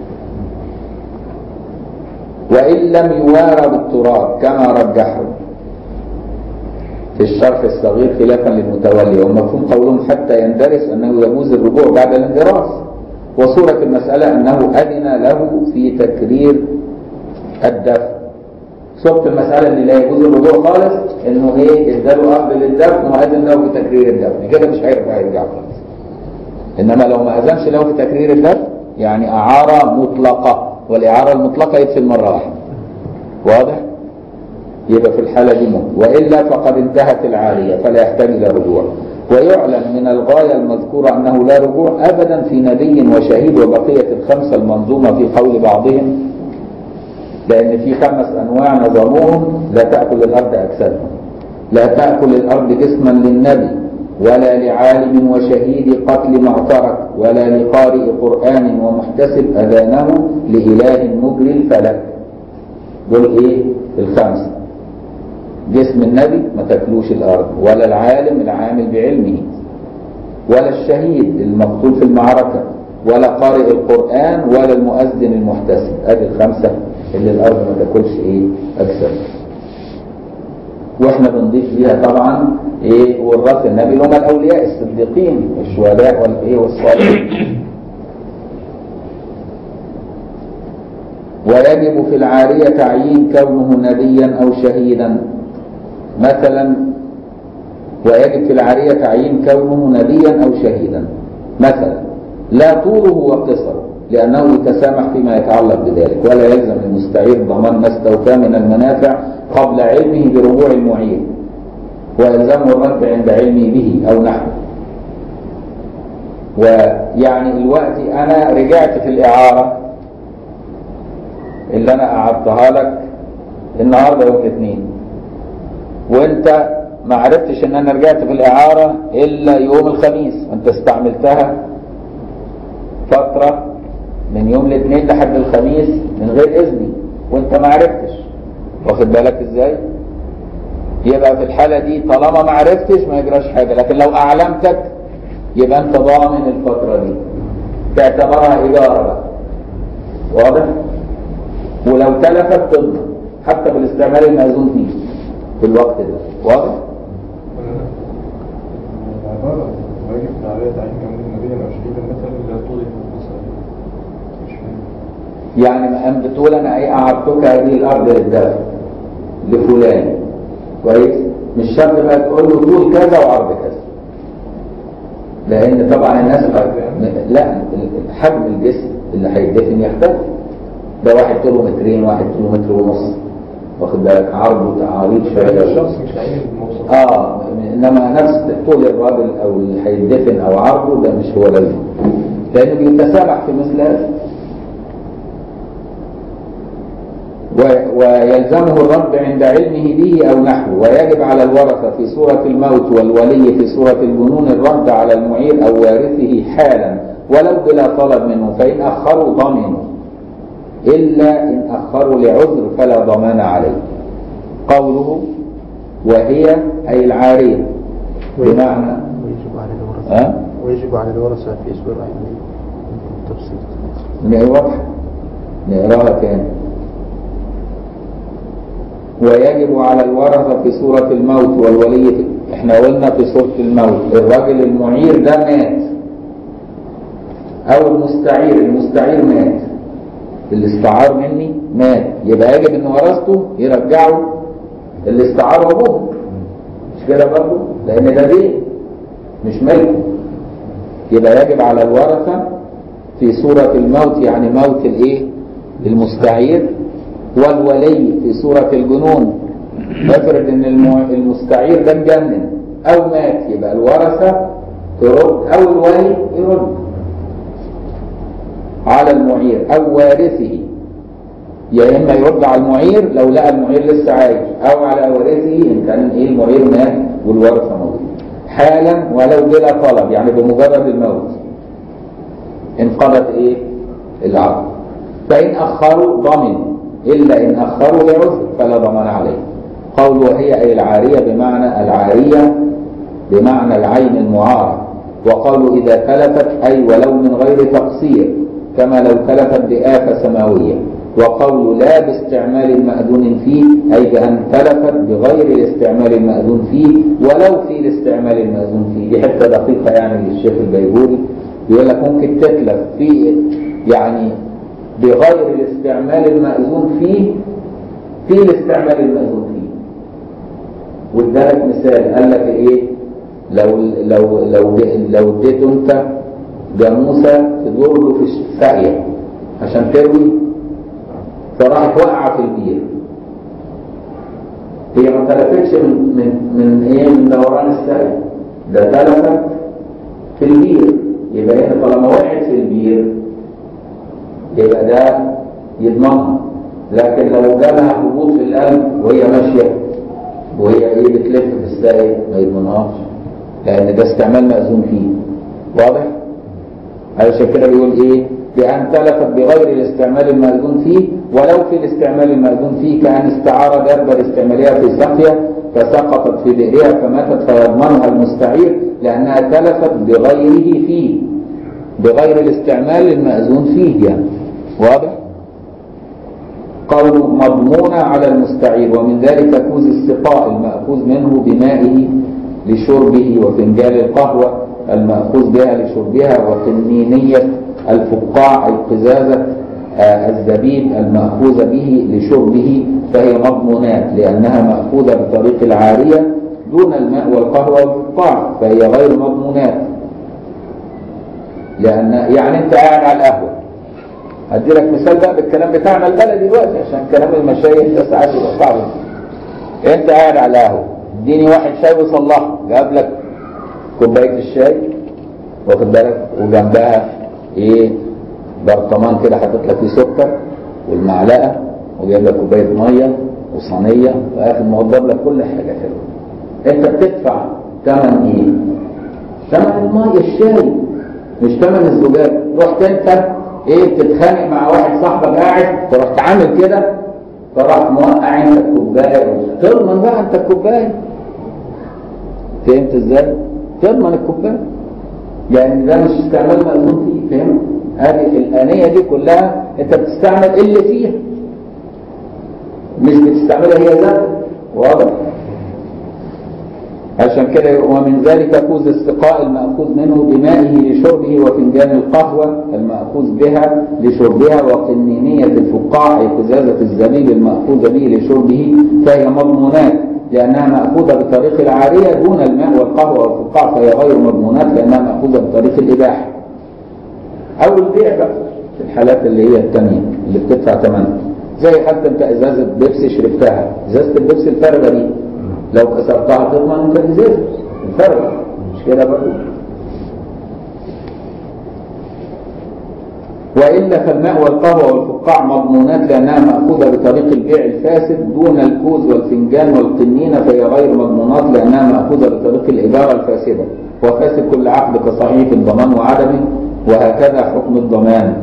وان لم يوارى بالتراب كما رجحه في الشرح الصغير خلافا للمتولي ومفهوم قولهم حتى يندرس انه يجوز الرجوع بعد الاندراس وصورة المسألة أنه أذن له في تكرير الدفن صورة المسألة اللي لا يجوز الرجوع خالص إنه إيه اداله أرض للدفن وأذن له في تكرير الدفن كده مش هيرجع يرجع خالص إنما لو ما أذنش له في تكرير الدفن يعني أعارة مطلقة والإعارة المطلقة يدفن مرة واحدة واضح؟ يبقى في الحالة دي ممكن وإلا فقد انتهت العارية فلا يحتاج إلى رجوع ويعلم من الغاية المذكورة أنه لا رجوع أبدا في نبي وشهيد وبقية الخمسة المنظومة في قول بعضهم لأن في خمس أنواع نظموهم لا تأكل الأرض أجسادهم لا تأكل الأرض جسما للنبي ولا لعالم وشهيد قتل معترك ولا لقارئ قرآن ومحتسب أذانه لإله مجري الفلك دول إيه الخمسة جسم النبي ما تاكلوش الارض ولا العالم العامل بعلمه ولا الشهيد المقتول في المعركه ولا قارئ القران ولا المؤذن المحتسب ادي الخمسه اللي الارض ما تاكلش ايه اجساد واحنا بنضيف ليها طبعا ايه وراث النبي اللي هم الاولياء الصديقين والشهداء والايه والصالحين ويجب في العارية تعيين كونه نبيا أو شهيدا مثلا ويجب في العارية تعيين كونه نبيا أو شهيدا مثلا لا طوله وقصره لأنه يتسامح فيما يتعلق بذلك ولا يلزم المستعير ضمان ما استوفى من المنافع قبل علمه برجوع المعير ويلزمه الرد عند علمه به أو نحوه ويعني الوقت أنا رجعت في الإعارة اللي أنا أعدتها لك النهاردة يوم الاثنين وأنت ما عرفتش ان انا رجعت في الاعارة الا يوم الخميس انت استعملتها فترة من يوم الاثنين لحد الخميس من غير اذني وانت ما عرفتش واخد بالك ازاي يبقى في الحالة دي طالما ما عرفتش ما يجراش حاجة لكن لو اعلمتك يبقى انت ضامن الفترة دي تعتبرها ايجار بقى واضح ولو تلفت تضمن حتى بالاستعمال المأذون فيه في الوقت ده واضح العبارة واجب عليها تعيين كمان نبيا أو شهيدا مثلا لا تضيف المصاري مش فاهم يعني ما قام بتقول انا ايه اعرتك هذه الارض للدفع لفلان كويس مش شرط بقى تقول له طول كذا وعرض كذا لان طبعا الناس لا حجم الجسم اللي هيدفن يختلف ده واحد طوله مترين واحد طوله متر ونص واخد بالك عرضه تعاريض شويه الشخص مش تعيين المواصفات اه انما نفس طول الراجل او اللي هيدفن او عرضه ده مش هو لازم لانه بيتسامح في مثل هذا و- ويلزمه الرد عند علمه به او نحوه ويجب على الورثه في سوره الموت والولي في سوره الجنون الرد على المعير او وارثه حالا ولو بلا طلب منه فان اخروا ضمنوا الا ان اخروا لعذر فلا ضمان عليه قوله وهي أي العارية بمعنى ويجب على الورثة ها؟ ويجب على الورثة في إصبر يعني تفصيل نقرأ واضحة نقراها تاني ويجب على الورثة في سورة الموت والولي في... احنا قلنا في سورة الموت الراجل المعير ده مات او المستعير المستعير مات اللي استعار مني مات يبقى يجب ان ورثته يرجعوا اللي استعاره ابوه مش كده برضه لان ده دين مش ملكه يبقى يجب على الورثة في سورة الموت يعني موت الايه المستعير والولي في سورة الجنون نفرض ان الم- المستعير ده اتجنن او مات يبقى الورثة ترد او الولي يرد على المعير او وارثه يا اما يرد على المعير لو لقى المعير لسه عايش او على وارثه ان كان ايه المعير مات والورثه موجود حالا ولو بلا طلب يعني بمجرد الموت انقضت ايه العقد فان اخروا ضمن الا ان اخروا لعذر فلا ضمان عليه قول وهي اي العاريه بمعنى العاريه بمعنى العين المعاره وقالوا اذا تلفت اي ولو من غير تقصير كما لو تلفت بآفة سماوية وقول لا باستعمال المأذون فيه أي بأن تلفت بغير الاستعمال المأذون فيه ولو في الاستعمال المأذون فيه دي حتة دقيقة يعني للشيخ البيبوري بيقول لك ممكن تتلف في يعني بغير الاستعمال المأذون فيه في الاستعمال المأذون فيه وادالك مثال قال لك ايه لو لو لو لو اديته انت جاموسه تدور له في الساقيه عشان تروي فراحت واقعه في البير هي ما تلفتش من من من ايه من دوران الساقيه ده تلفت في البير يبقى هنا طالما وقعت في البير يبقى ده يضمنها لكن لو جالها هبوط في القلب وهي ماشيه وهي ايه بتلف في الساقيه ما يضمنهاش لان ده استعمال مأذون فيه واضح؟ علشان كده بيقول ايه بأن تلفت بغير الاستعمال المأذون فيه ولو في الاستعمال المأذون فيه كأن استعار دابة لاستعمالها في سقيا فسقطت في بئرها فماتت فيضمنها المستعير لأنها تلفت بغيره فيه بغير الاستعمال المأذون فيه يعني واضح؟ قالوا مضمونة على المستعير ومن ذلك كوز السقاء المأخوذ منه بمائه لشربه وفنجال القهوة المأخوذ بها لشربها وقنينية الفقاع أي قزازة آه، الزبيب المأخوذ به لشربه فهي مضمونات لأنها مأخوذة بطريق العارية دون الماء والقهوة والفقاع فهي غير مضمونات لأن يعني أنت قاعد على القهوة هدي لك مثال بقى بالكلام بتاعنا البلدي دلوقتي عشان كلام المشايخ ده ساعات يبقى صعب أنت قاعد على القهوة اديني واحد شاي وصلحه جاب لك كوباية الشاي واخد بالك وجنبها ايه برطمان كده حاطط لك فيه سكر والمعلقه وجايب لك كوبايه ميه وصينيه وقافل موضب لك كل حاجه حلوه انت بتدفع ثمن ايه؟ ثمن الميه الشاي مش ثمن الزجاج رحت انت ايه بتتخانق مع واحد صاحبك قاعد فرحت عامل كده فراح موقع انت الكوبايه تضمن بقى انت الكوبايه فهمت ازاي؟ تضمن الكوبايه يعني ده مش استعمال مأذون فيه فهمت؟ هذه الآنية دي كلها انت بتستعمل اللي فيها مش بتستعملها هي ذاتها واضح عشان كده ومن ذلك كوز السقاء المأخوذ منه بمائه لشربه وفنجان القهوة المأخوذ بها لشربها وقنينية الفقاع أي قزازة الزبيب المأخوذ به لشربه فهي مضمونات لأنها مأخوذة بطريق العارية دون الماء والقهوة والفقاع فهي غير مضمونات لأنها مأخوذة بطريق الإباحة أو البيع بقى في الحالات اللي هي الثانية اللي بتدفع ثمنها زي حتى أنت إزازة بيبسي شربتها إزازة البيبسي الفارغة دي لو كسرتها تضمن أنت الإزازة الفارغة مش كده برضه وإلا فالماء والقهوة والفقاع مضمونات لأنها مأخوذة بطريق البيع الفاسد دون الكوز والفنجان والقنينة فهي غير مضمونات لأنها مأخوذة بطريق الإدارة الفاسدة وفاسد كل عقد كصحيح الضمان وعدمه وهكذا حكم الضمان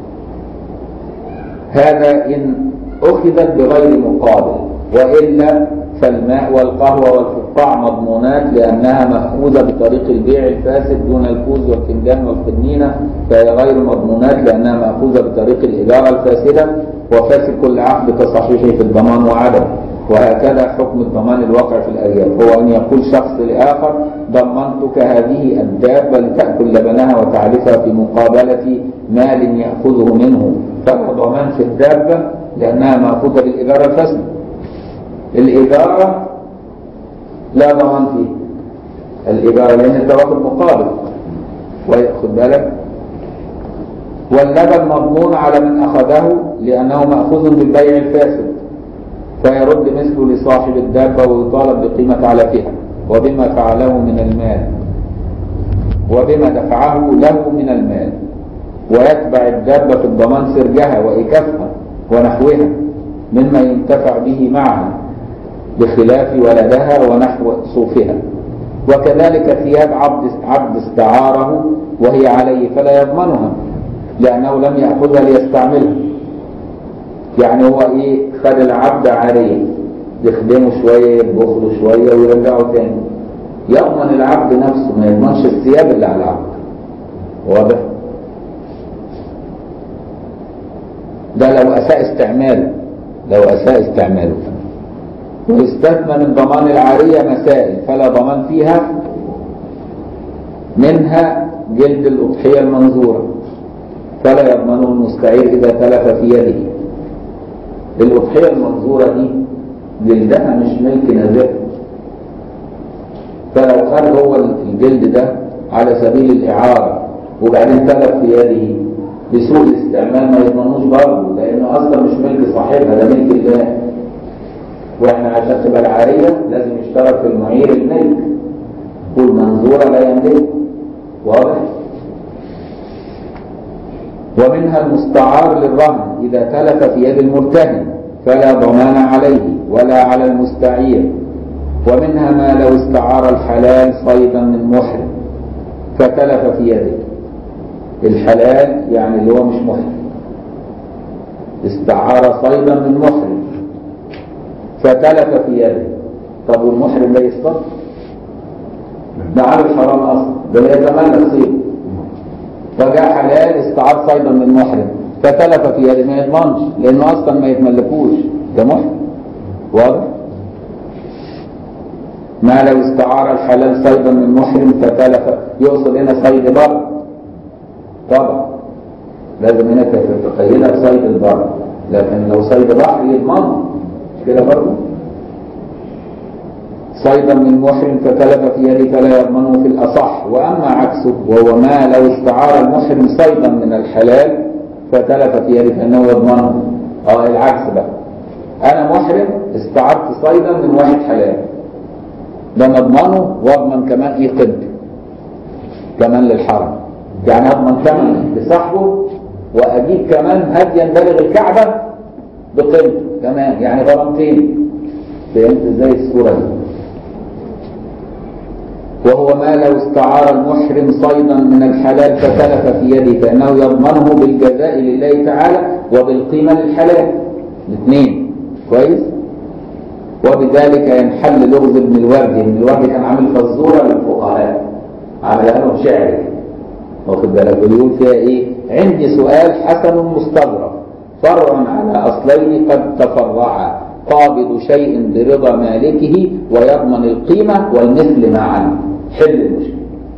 هذا إن أخذت بغير مقابل وإلا فالماء والقهوة والفقاع مضمونات لأنها مأخوذة بطريق البيع الفاسد دون الكوز والفنجان والقنينة فهي غير مضمونات لأنها مأخوذة بطريق الإدارة الفاسدة وفاسد كل عقد كصحيحه في الضمان وعدم وهكذا حكم الضمان الواقع في الأرياف هو أن يقول شخص لآخر ضمنتك هذه الدابة لتأكل لبنها وتعرفها في مقابلة مال يأخذه منه فلا ضمان في الدابة لأنها مأخوذة بالإدارة الفاسدة الإدارة لا ضمان فيه الإدارة لأن أنت واخد مقابل ويأخذ بالك واللبن مضمون على من أخذه لأنه مأخوذ بالبيع الفاسد فيرد مثله لصاحب الدابة ويطالب بقيمة علفها وبما فعله من المال وبما دفعه له من المال ويتبع الدابة في الضمان سرجها وإكافها ونحوها مما ينتفع به معها بخلاف ولدها ونحو صوفها وكذلك ثياب عبد عبد استعاره وهي عليه فلا يضمنها لأنه لم يأخذها ليستعملها يعني هو ايه خد العبد عارية يخدمه شوية يطبخ له شوية ويرجعه تاني يضمن العبد نفسه ما يضمنش الثياب اللي على العبد واضح ده لو أساء استعماله لو أساء استعماله ويستثنى من ضمان العارية مسائل فلا ضمان فيها منها جلد الأضحية المنظورة فلا يضمنه المستعير إذا تلف في يده الأضحية المنظورة دي جلدها مش ملك نازل فلو خد هو الجلد ده على سبيل الإعارة وبعدين تلف في يده بسوء الاستعمال ما يضمنوش برضه لأنه أصلا مش ملك صاحبها ده ملك الله واحنا عشان تبقى العارية لازم يشترك في المعير الملك والمنظورة لا يملك واضح ومنها المستعار للرهن إذا تلف في يد المرتهن فلا ضمان عليه ولا على المستعير ومنها ما لو استعار الحلال صيدا من محرم فتلف في يده الحلال يعني اللي هو مش محرم استعار صيدا من محرم فتلف في يده طب والمحرم لا يصطاد ده عامل حرام اصلا ده لا يتمنى صيد فجاء حلال استعار صيدا من محرم فتلف في يده ما يضمنش لانه اصلا ما يتملكوش ده محرم واضح ما لو استعار الحلال صيدا من محرم فتلف يقصد هنا صيد بر طبعا لازم هنا تتخيلها بصيد البر لكن لو صيد بحر يضمن مش كده برضه صيدا من محرم فتلف في يده فلا يضمنه في الأصح وأما عكسه وهو ما لو استعار المحرم صيدا من الحلال فتلف في يده فإنه يضمنه اه العكس بقى أنا محرم استعرت صيدا من واحد حلال ده نضمنه واضمن كمان ايه قيمته كمان للحرم يعني اضمن ثمن لصاحبه واجيب كمان هديا بالغ الكعبه بقيمته كمان يعني غرامتين فهمت ازاي الصوره دي وهو ما لو استعار المحرم صيدا من الحلال فتلف في يده فانه يضمنه بالجزاء لله تعالى وبالقيمه للحلال الاثنين كويس وبذلك ينحل لغز ابن الوردي ابن الوردي كان عامل فزوره للفقهاء عملها لهم شعر واخد بالك ويقول فيها ايه عندي سؤال حسن مستغرب فرع على اصلين قد تفرعا قابض شيء برضا مالكه ويضمن القيمه والمثل معا حل المشكله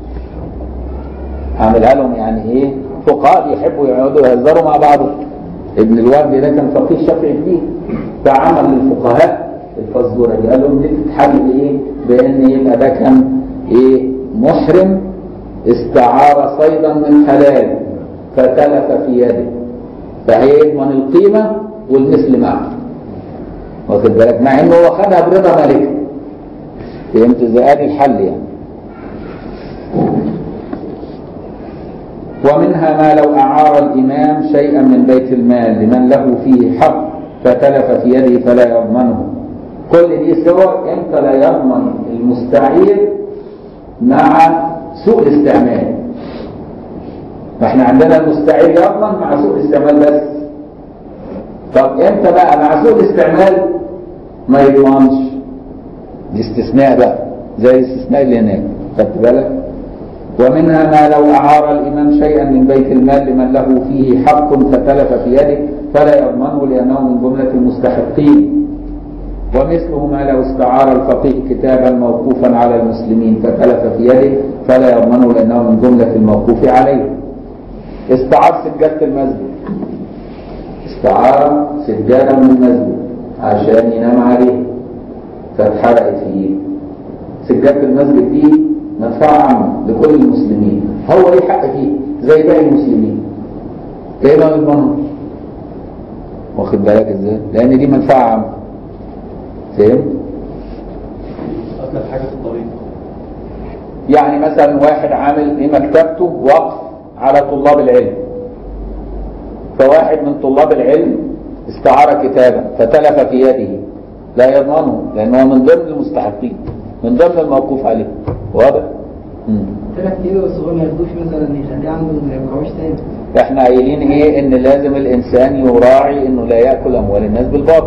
عاملها لهم يعني ايه فقهاء يحبوا يقعدوا يهزروا مع بعض ابن الوردي ده كان فقيه شافعي كبير فعمل للفقهاء الفزوره دي قال لهم دي تتحل ايه بان يبقى ده كان ايه محرم استعار صيدا من حلال فتلف في يده فهيضمن القيمه والمثل معه واخد بالك مع انه هو خدها برضا مالكه فهمت ازاي ادي الحل يعني ومنها ما لو أعار الإمام شيئا من بيت المال لمن له فيه حق فتلف في يده فلا يضمنه كل دي صور انت لا يضمن المستعير مع سوء الاستعمال فاحنا عندنا المستعير يضمن مع سوء الاستعمال بس طب امتى بقى مع سوء الاستعمال ما يضمنش دي استثناء بقى زي الاستثناء اللي هناك خدت بالك ومنها ما لو أعار الإمام شيئا من بيت المال لمن له فيه حق فتلف في يده فلا يضمنه لأنه من جملة المستحقين ومثله ما لو استعار الفقيه كتابا موقوفا على المسلمين فتلف في يده فلا يضمنه لأنه من جملة الموقوف عليه استعار سجادة المسجد استعار سجادة من المسجد عشان ينام عليه فاتحرقت فيه سجادة المسجد دي منفعة عامة لكل المسلمين هو ليه حق فيه زي باقي المسلمين ليه ما يضمنه واخد بالك ازاي لان دي منفعة عامة فهمت أطلب حاجة في الطريق يعني مثلا واحد عامل ايه مكتبته وقف على طلاب العلم فواحد من طلاب العلم استعار كتابا فتلف في يده لا يضمنه لانه من ضمن المستحقين من ضمن الموقوف عليه واضح مم. ثلاث كيلو بس هو ما ياخدوش مثلا يخليه عنده ما يرجعوش تاني احنا قايلين ايه ان لازم الانسان يراعي انه لا ياكل اموال الناس بالباطل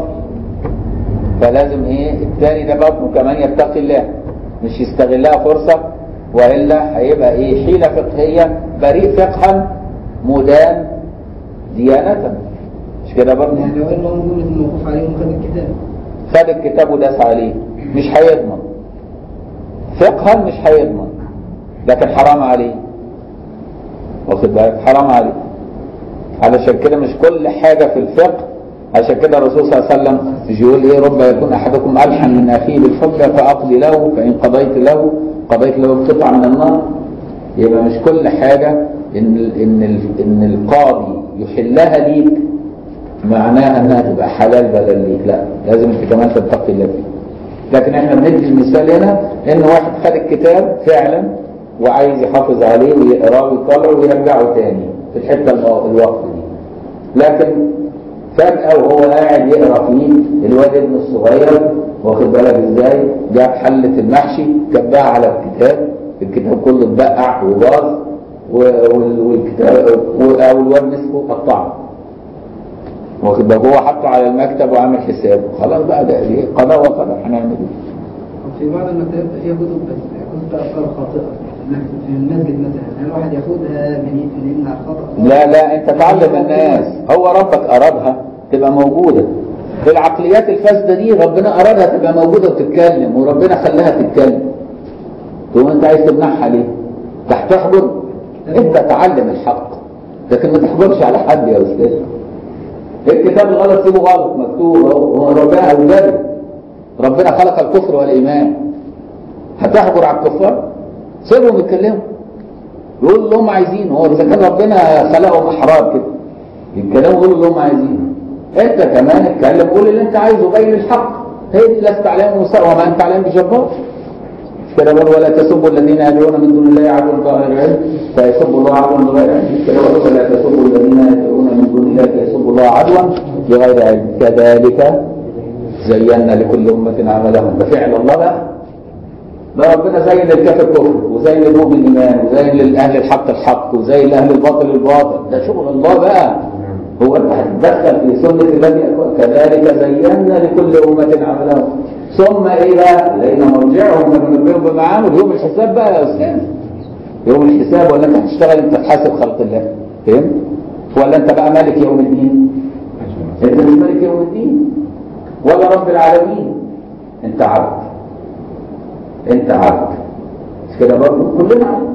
فلازم ايه الثاني ده بطنه كمان يتقي الله مش يستغلها فرصه والا هيبقى ايه حيله فقهيه بريء فقها مدان ديانه مش كده برضه يعني لو ان هو من جمله الموقوف عليهم خد الكتاب خد الكتاب وداس عليه مش هيضمن فقها مش هيضمن لكن حرام عليه واخد بالك حرام عليه علشان كده مش كل حاجة في الفقه عشان كده الرسول صلى الله عليه وسلم يقول ايه رب يكون احدكم الحن من اخيه بالحجه فاقضي له فان قضيت له قضيت له قطعه من النار يبقى مش كل حاجه ان ال ان ال ان القاضي يحلها ليك معناها انها تبقى حلال بدل ليك لا لازم انت كمان تتقي الله فيه لكن احنا بندي المثال هنا ان واحد خد الكتاب فعلا وعايز يحافظ عليه ويقراه ويطلعه ويرجعه تاني في الحته المو- الوقف دي لكن فجأة وهو قاعد يقرا فيه الواد ابن الصغير واخد بالك ازاي جاب حلة المحشي كبها على الكتاب الكتاب كله اتبقع وباظ و- وال- والكتاب و- او الواد مسكه قطعه واخد بالك هو حطه على المكتب وعامل حسابه خلاص بقى ده ايه قضاء وقدر هنعمل ايه في بعض المكتبات فيها كتب بس كتب افكار خاطئه في المسجد مثلا هل الواحد ياخدها من من يمنع الخطا لا لا انت تعلم الناس هو ربك ارادها تبقى موجوده العقليات الفاسده دي ربنا ارادها تبقى موجوده وتتكلم وربنا خلاها تتكلم تقوم انت عايز تمنعها ليه؟ راح تحجر انت تعلم الحق لكن ما تحجرش على حد يا استاذ الكتاب الغلط سيبه غلط مكتوب اهو هو ربنا اوجده ربنا خلق الكفر والايمان هتحجر على الكفار سيبهم يتكلموا يقولوا اللي هم عايزينه هو اذا كان ربنا خلقهم احرار كده يتكلموا يقولوا اللي هم عايزينه انت كمان اتكلم قول اللي انت عايزه بين الحق هي دي لست عليهم موسى وما انت عليهم بجبار مش كده برضه ولا تسبوا الذين يدعون من دون الله عدوا بغير علم فيسبوا الله عدوا بغير علم مش كده برضه ولا تسبوا الذين يدعون من دون الله فيسبوا الله عدوا بغير علم كذلك زينا لكل أمة عملهم ده فعل الله بقى ده ربنا زين للكافر كفر وزين للمؤمن ايمان وزين للاهل الحق الحق وزين لاهل الباطل الباطل ده شغل الله بقى هو انت هتتدخل في سنه الذي كذلك زينا لكل امه عملهم ثم ايه بقى؟ لقينا مرجعهم وننبئهم بمعامل يوم الحساب بقى يا استاذ يوم الحساب ولا انت هتشتغل انت تحاسب خلق الله فهمت؟ ولا انت بقى مالك يوم الدين؟ انت مش مالك يوم الدين ولا رب العالمين انت عبد انت عبد مش كده برضه كلنا عبد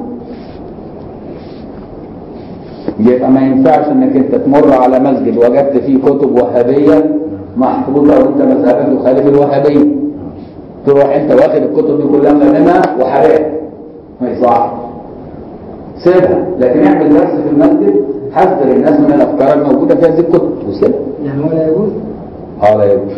يبقى ما ينفعش انك انت تمر على مسجد وجدت فيه كتب وهابيه محطوطه وانت مذهبك يخالف الوهابيه تروح انت واخد الكتب دي كلها ملممها وحرقها ما يصح سيبها لكن اعمل درس في المسجد حذر الناس من الافكار الموجوده في هذه الكتب وسيبها يعني هو لا يجوز اه لا يجوز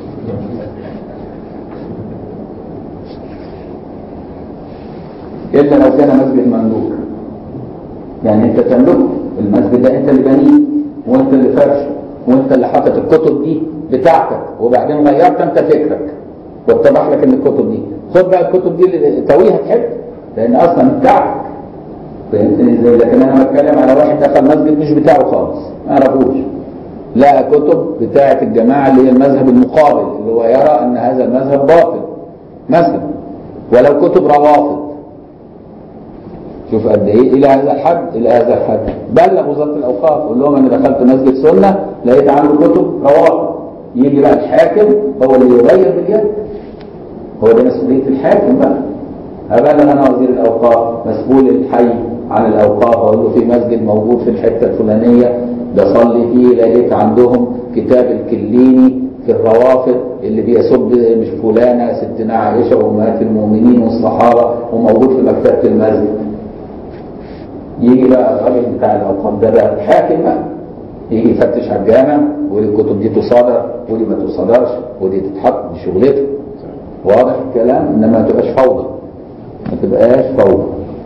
الا لو كان مسجد مملوك يعني انت تملكه المسجد ده انت اللي بنيه وانت اللي فرشه وانت اللي حاطط الكتب دي بتاعتك وبعدين غيرت انت فكرك واتضح لك ان الكتب دي خد بقى الكتب دي اللي تويها تحب لان اصلا بتاعتك فهمتني ازاي لكن انا بتكلم على واحد دخل مسجد مش بتاعه خالص ما يعرفوش لقى كتب بتاعه الجماعه اللي هي المذهب المقابل اللي هو يرى ان هذا المذهب باطل مثلا ولو كتب روافض شوف قد ايه الى هذا الحد الى هذا الحد بلغ وزاره الاوقاف قول لهم انا دخلت مسجد سنه لقيت عنده كتب روافض يجي بقى الحاكم هو اللي يغير باليد هو ده مسؤوليه الحاكم بقى ابلغ انا وزير الاوقاف مسؤول الحي عن الاوقاف اقول له في مسجد موجود في الحته الفلانيه بصلي فيه لقيت عندهم كتاب الكليني في الروافض اللي بيسب مش فلانه ستنا عائشه وامهات المؤمنين والصحابه وموجود في مكتبه المسجد يجي بقى الراجل بتاع الاوقاف ده بقى الحاكم بقى يجي يفتش على الجامع ويقول الكتب دي تصادر ودي ما تصادرش ودي تتحط دي شغلته واضح الكلام انما ما تبقاش فوضى ما تبقاش فوضى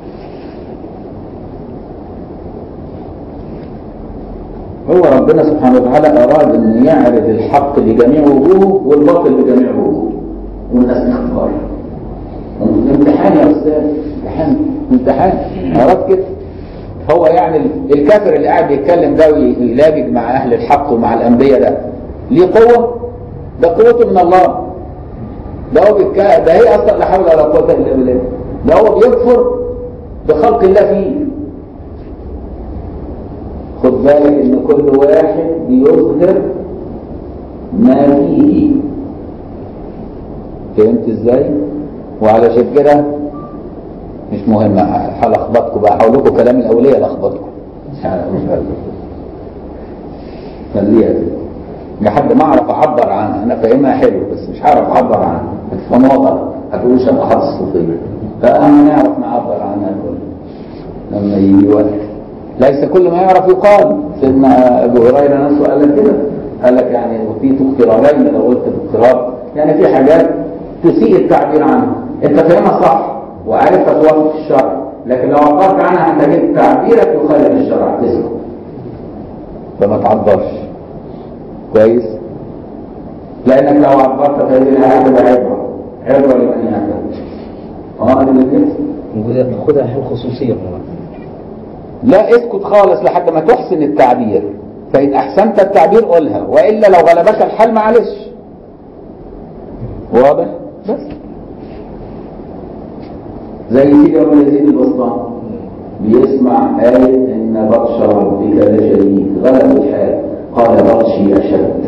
هو ربنا سبحانه وتعالى اراد ان يعرض الحق بجميع وجوهه والباطل بجميع وجوهه والناس تختار امتحان يا استاذ امتحان امتحان اراد كده هو يعني الكافر اللي قاعد يتكلم ده ويلاجج مع اهل الحق ومع الانبياء ده ليه قوه ده قوته من الله ده هو بيتك... ده هي اصلا لا حول ولا قوه الا بالله ده هو بيكفر بخلق الله فيه خد بالك ان كل واحد بيظهر ما فيه فهمت ازاي وعلشان كده مش مهم هلخبطكم بقى هقول لكم كلام الاولياء لخبطكم خليها كده لحد ما اعرف اعبر عنها انا فاهمها حلو بس مش هعرف اعبر عنها هتفهموها غلط هتقولوا شبه حظ الصوفيه فانا نعرف نعبر عنها كل لما يجي وقت ليس كل ما يعرف يقال سيدنا ابو هريره نفسه قال لك كده قال لك يعني اوتيت اقترابين لو قلت باقتراب يعني في حاجات تسيء التعبير عنها انت فاهمها صح وعارفها توافق الشرع لكن لو عبرت عنها انت جبت تعبيرك يخالف الشرع تسكت فما تعبرش كويس لانك لو عبرت في هذه الحاله تبقى عبره عبره لمن يعتبر اه اللي كده نقول ناخدها حل خصوصية لا اسكت خالص لحد ما تحسن التعبير فإن أحسنت التعبير قولها وإلا لو غلبك الحال معلش واضح بس زي سيدي أبو يزيد البسطام بيسمع آية إن بطش ربك لشديد غلب الحال قال بطشي أشد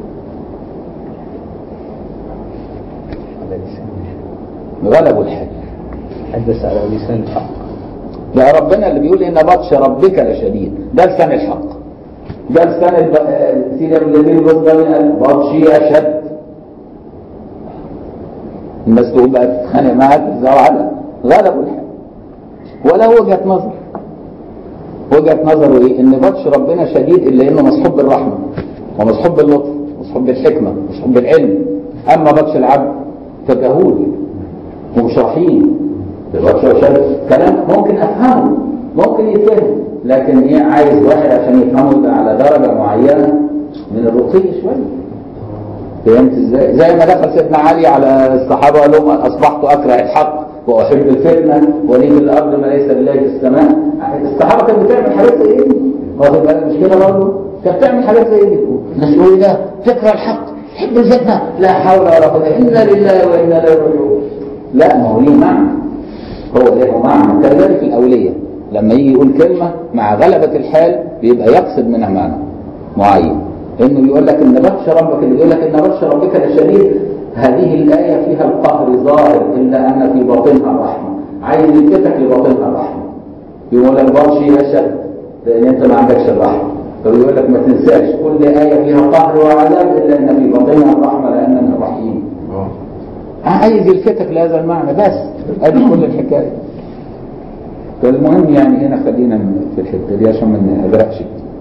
غلبوا الحال حدث على لسان الحق ده ربنا اللي بيقول ان بطش ربك لشديد ده لسان الحق ده لسان الب... سيدي ابن الذين البصري قال بطشي اشد الناس تقول بقى تتخانق معاك ازاي وعلا غلبوا الحال ولا وجهة نظر وجهة نظره ايه ان بطش ربنا شديد الا انه مصحوب بالرحمة ومصحوب باللطف مصحوب بالحكمة مصحوب بالعلم اما بطش العبد فجهول ومش رحيم البطش والشر كلام ممكن افهمه ممكن يتفهم لكن ايه عايز واحد عشان يفهمه يبقى على درجة معينة من الرقي شوية فهمت ازاي؟ زي ما دخل سيدنا علي على الصحابه وقال لهم اصبحت اكره الحق واحب الفتنه ولي في الارض ما ليس لله في السماء الصحابه كانت بتعمل حاجات زي دي واخد بالك مش كده برضه؟ كانت بتعمل حاجات زي دي الناس يقولوا ده تكره الحق تحب الفتنه لا حول ولا قوه انا لله وانا اليه راجعون لا ما هو ليه معنى هو له معنى كذلك الاوليه لما يجي يقول كلمه مع غلبه الحال بيبقى يقصد منها معنى معين انه بيقول لك ان بطش ربك اللي بيقول لك ان بطش ربك لشديد هذه الايه فيها القهر ظاهر الا ان في باطنها الرحمه عايز يلفتك لباطنها الرحمه يقول لك بطشي اشد لان انت ما عندكش الرحمه فبيقول لك ما تنساش كل ايه فيها قهر وعذاب الا ان في باطنها الرحمه لانني رحيم عايز يلفتك لهذا المعنى بس ادي كل الحكايه فالمهم يعني هنا خلينا في الحته دي عشان ما نغرقش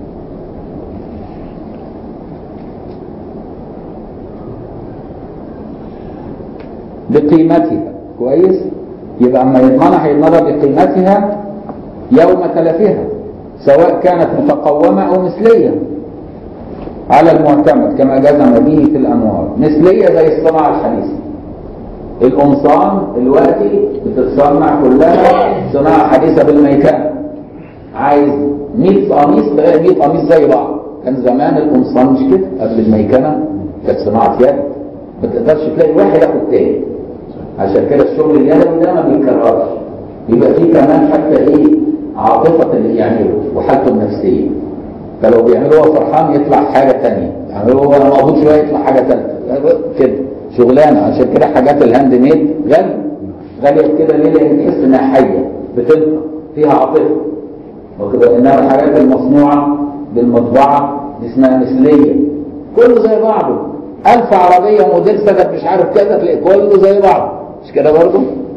بقيمتها كويس يبقى اما يضمنها هيضمنها بقيمتها يوم تلفها سواء كانت متقومة أو مثلية على المعتمد كما جزم به في الأنوار مثلية زي الصناعة الحديثة القمصان دلوقتي بتتصنع كلها صناعة حديثة بالميكان عايز 100 قميص تلاقي 100 قميص زي بعض كان زمان القمصان مش كده قبل الميكنة كانت صناعة يد ما تقدرش تلاقي واحد ياخد تاني عشان كده الشغل اليدوي ده ما بيتكررش يبقى فيه كمان حتى ايه عاطفة اللي بيعمله وحالته النفسية فلو بيعمله هو فرحان يطلع حاجة تانية يعمله هو مقبوض شوية يطلع حاجة تالتة كده شغلانة عشان كده حاجات الهاند ميد غالية غالية كده ليه؟ لأن تحس إنها حية بتلقى فيها عاطفة وكده إنما الحاجات المصنوعة بالمطبعة دي اسمها مثلية كله زي بعضه ألف عربية موديل سنة مش عارف كذا تلاقي كله زي بعض مش كده برضه؟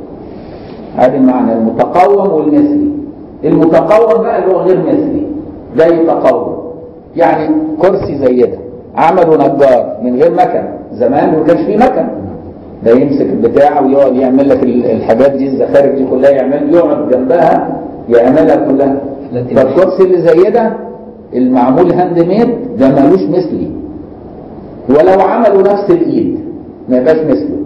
هذه المعنى المتقوم والمثلي المتقوم بقى اللي هو غير مثلي ده يتقوم يعني كرسي زي ده عملوا نجار من غير مكن زمان ما كانش فيه مكن ده يمسك البتاع ويقعد يعمل لك الحاجات دي الزخارف دي كلها يعمل يقعد جنبها يعملها كلها فالكرسي اللي زي ده المعمول هاند ميد ده ملوش مثلي ولو عملوا نفس الايد ما يبقاش مثله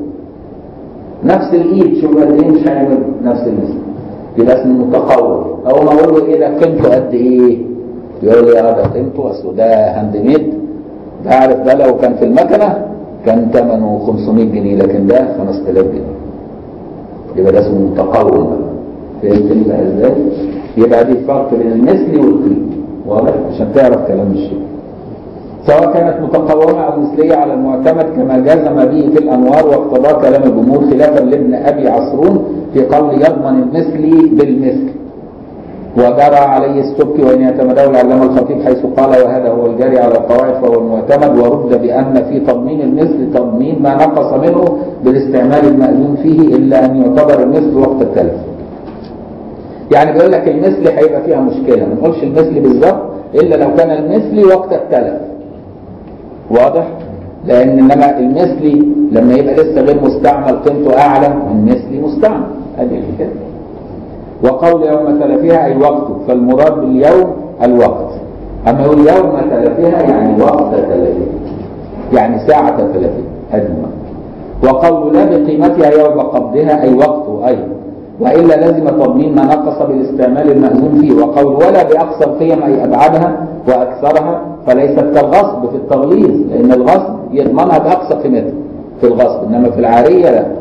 نفس الايد شوف قد ايه مش هيعمل نفس المثل يبقى اسمه متقوم اول ما اقول له ايه ده قيمته قد ايه يقول لي اه ده قيمته اصله ده هاند ميد ده عارف ده لو كان في المكنه كان ثمنه 500 جنيه لكن ده 5000 جنيه يبقى ده اسمه متقوم بقى فهمت بقى ازاي؟ يبقى دي فرق بين المثل والقيم واضح عشان تعرف كلام الشيخ سواء كانت متقومة أو مثلية على المعتمد كما جزم به في الأنوار واقتضى كلام الجمهور خلافا لابن أبي عصرون في قول يضمن المثلي بالمثل وجرى عليه السبكي وإن يتمدول علامة الخطيب حيث قال وهذا هو الجاري على القواعد فهو المعتمد ورد بأن في تضمين المثل تضمين ما نقص منه بالاستعمال المأذون فيه إلا أن يعتبر المثل وقت التلف يعني بيقول لك المثل هيبقى فيها مشكلة ما نقولش المثل بالظبط إلا لو كان المثل وقت التلف واضح؟ لأن إنما المثلي لما يبقى لسه غير مستعمل قيمته أعلى من مثلي مستعمل هذه الحكاية وقول يوم تلفها أي وقته فالمراد باليوم الوقت أما يقول يوم تلفها يعني وقت تلفها يعني ساعة تلفها هذه وقول لا بقيمتها يوم قبضها أي وقته أيضا وإلا لازم تضمين ما نقص بالاستعمال المأذون فيه وقول ولا بأقصى القيم أي أبعدها وأكثرها فليست كالغصب في التغليظ لأن الغصب يضمنها بأقصى قيمتها في الغصب إنما في العارية لا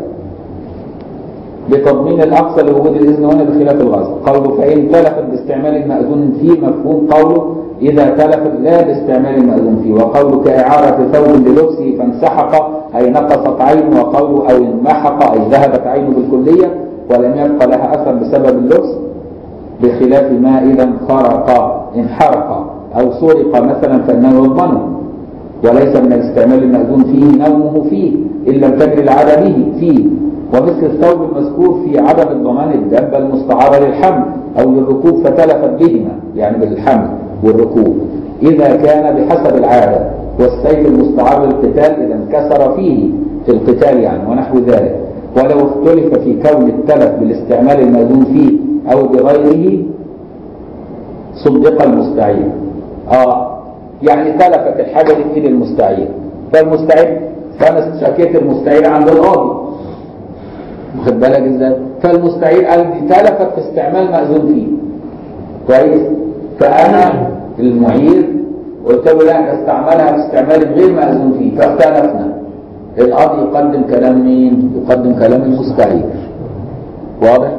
بتضمين الأقصى لوجود الإذن هنا بخلاف الغصب قوله فإن تلفت باستعمال المأذون فيه مفهوم قوله إذا تلفت لا باستعمال المأذون فيه وقوله كإعارة ثوب للبسه فانسحق أي نقصت عينه وقوله أو انمحق أي ذهبت عينه بالكلية ولم يبقى لها أثر بسبب اللبس بخلاف ما إذا انخرق انحرق أو سرق مثلا فإنه يضمنه وليس من الاستعمال المأذون فيه نومه فيه إن لم تجري العادة به فيه ومثل الثوب المذكور في عدم الضمان الدابة المستعارة للحمل أو للركوب فتلفت بهما يعني بالحمل والركوب إذا كان بحسب العادة والسيف المستعار للقتال إذا انكسر فيه في القتال يعني ونحو ذلك ولو اختلف في كون التلف بالاستعمال المأذون فيه أو بغيره صدق المستعير اه يعني تلفت الحاجة دي في ايد المستعير فالمستعير فانا اشتكيت المستعير عند القاضي واخد بالك ازاي فالمستعير قال دي تلفت في استعمال مأذون فيه كويس فانا المعير قلت له لا استعملها في استعمال غير مأذون فيه فاختلفنا القاضي يقدم كلام مين يقدم كلام المستعير واضح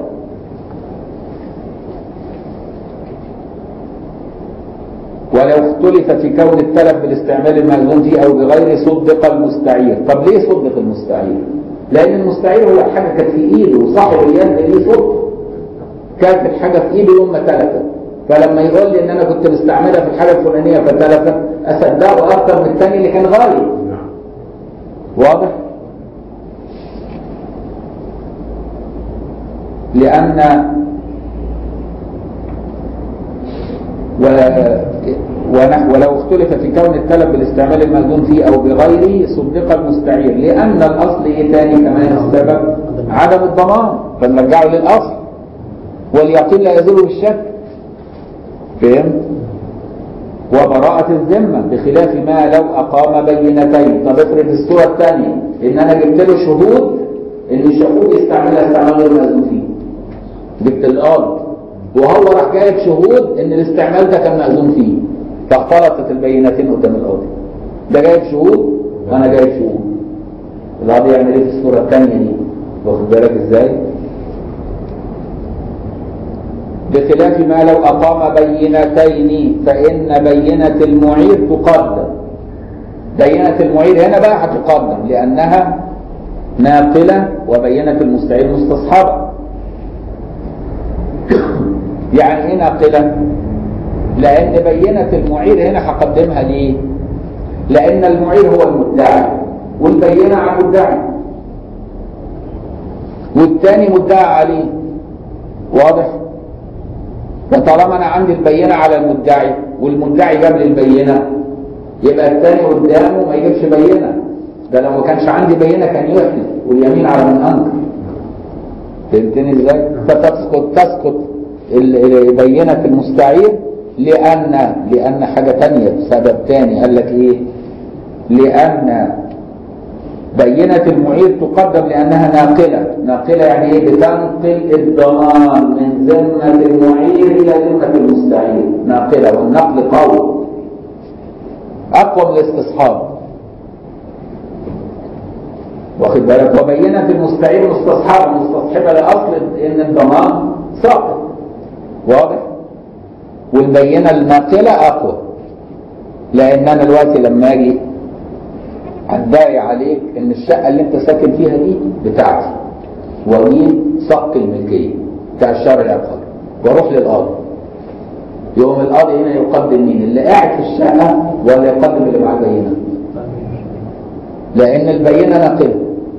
ولو اختلف في كون التلف بالاستعمال المأذون فيه او بغيره صدق المستعير طب ليه صدق المستعير لان المستعير هو حاجه كانت في ايده وصاحب اليد ليه صدق كانت الحاجه في ايده يوم ما تلفت فلما يقول لي ان انا كنت مستعملها في الحاجه الفلانيه فتلفت اصدقه اكتر من الثاني اللي كان غالي واضح لان و... ونحو ولو اختلف في كون التلف بالاستعمال المأذون فيه أو بغيره صدق المستعير لأن الأصل إيه تاني كمان السبب عدم الضمان فنرجعه للأصل واليقين لا يزول بالشك فهمت؟ وبراءة الذمة بخلاف ما لو أقام بينتين طب افرض الصورة الثانية إن أنا جبت له شهود إن شافوه يستعملها استعمال غير مأذون فيه جبت الأرض وهو راح جايب شهود ان الاستعمال ده كان مأذون فيه فاختلطت البينتين قدام القاضي ده جايب شهود وانا جايب شهود القاضي يعمل ايه في الصوره الثانيه دي واخد بالك ازاي بخلاف ما لو اقام بينتين فان بينه المعير تقدم بينه المعير هنا بقى هتقدم لانها ناقله وبينه المستعير مستصحبه يعني ايه ناقلة؟ لأن بينة المعير هنا هقدمها ليه؟ لأن المعير هو المدعي والبينة على المدعي والتاني مدعى عليه واضح؟ فطالما أنا عندي البينة على المدعي والمدعي جاب لي البينة يبقى التاني قدامه ما يجيبش بينة ده لو ما كانش عندي بينة كان يحلف واليمين على من أنكر فهمتني ازاي؟ فتسقط تسقط بينة المستعير لأن لأن حاجة تانية سبب تاني قال لك إيه؟ لأن بينة المعير تقدم لأنها ناقلة ناقلة يعني إيه؟ بتنقل الضمان من ذمة المعير إلى ذمة المستعير ناقلة والنقل قوي أقوى من الاستصحاب واخد بالك وبينة المستعير مستصحبة مستصحبة لأصل إن الضمان ساقط واضح والبينة الناقلة أقوى لأن أنا دلوقتي لما أجي أدعي عليك إن الشقة اللي أنت ساكن فيها دي بتاعتي وأجيب صك الملكية بتاع الشهر العقاري وأروح للقاضي يوم القاضي هنا يقدم مين؟ اللي قاعد في الشقة ولا يقدم اللي معاه بينة؟ لأن البينة ناقلة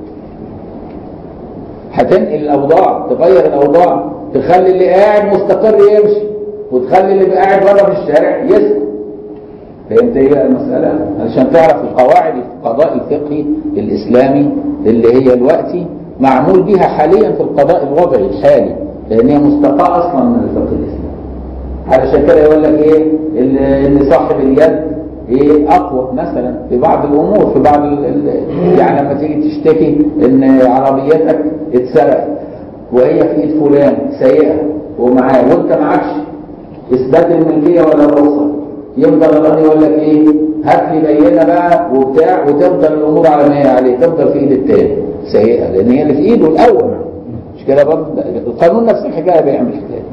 هتنقل الأوضاع تغير الأوضاع تخلي اللي قاعد مستقر يمشي وتخلي اللي قاعد بره في الشارع يسكت فهمت ايه بقى المسألة؟ علشان تعرف القواعد القضاء الفقهي الإسلامي اللي هي دلوقتي معمول بها حاليا في القضاء الوضعي الحالي لأن هي مستقاة أصلا من الفقه الإسلامي علشان كده يقول لك ايه ان صاحب اليد ايه اقوى مثلا في بعض الامور في بعض ال ال يعني لما تيجي تشتكي ان عربيتك اتسرقت وهي في ايد فلان سيئه ومعاه وانت معكش اثبات الملكيه ولا الرخصه يفضل الراجل يقول لك ايه هات لي بينه بقى وبتاع وتفضل الامور على ما هي عليه تفضل في ايد التاني سيئه لان هي اللي في ايده الاول مش كده برضه القانون نفس الحكايه بيعمل حكايه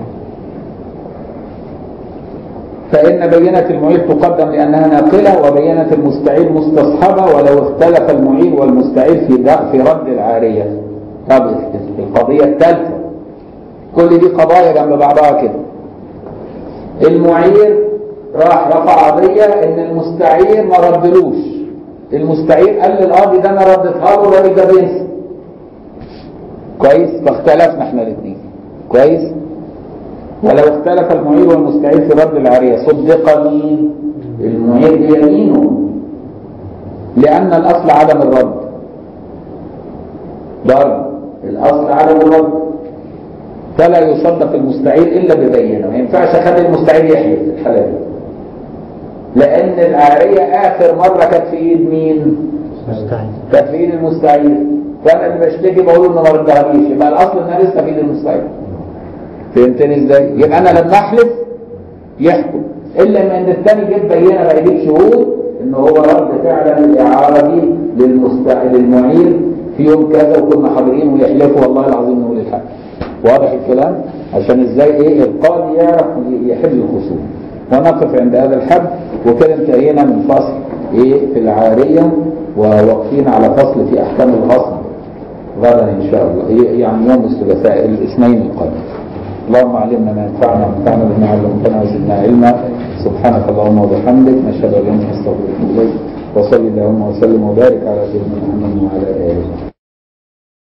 فإن بينة المعير تقدم لأنها ناقلة وبينة المستعير مستصحبة ولو اختلف المعير والمستعير في في رد العارية طب القضية الثالثة كل دي قضايا جنب بعضها كده المعير راح رفع قضية إن المستعير ما ردلوش المستعير قال للقاضي ده أنا رديتها له الراجل ده بينسى كويس فاختلفنا احنا الاثنين كويس ولو اختلف المعير والمستعير في رد العارية صدق مين المعير بيمينه لأن الأصل عدم الرد برضه الأصل عدم الرد فلا يصدق المستعير إلا ببينة ما ينفعش أخلي المستعير يحلف في الحالة دي لأن العارية آخر مرة كانت في إيد مين؟ مستعين كانت في إيد المستعير فأنا اللي بشتكي بقول إنه ما ردهاليش يبقى الأصل إنها لسه في إيد المستعير فهمتني إزاي؟ يبقى أنا لما أحلف يحكم إلا ما إن الثاني جاب بينة ما يجيب شهود إن هو رد فعلا الإعارة دي للمستعير للمعير في يوم كذا وكنا حاضرين ويحلفوا والله العظيم نقول الحق واضح الكلام عشان ازاي ايه القاضي يعرف يحل الخصوم ونقف عند هذا الحد وكده انتهينا من فصل ايه في العارية وواقفين على فصل في احكام الغصب غدا ان شاء الله إيه يعني يوم الثلاثاء الاثنين القادم اللهم علمنا ما ينفعنا وانفعنا بما علمتنا وزدنا علما سبحانك اللهم وبحمدك نشهد ان لا اله الا انت نستغفرك ونتوب اليك وصل اللهم وسلم وبارك على سيدنا محمد وعلى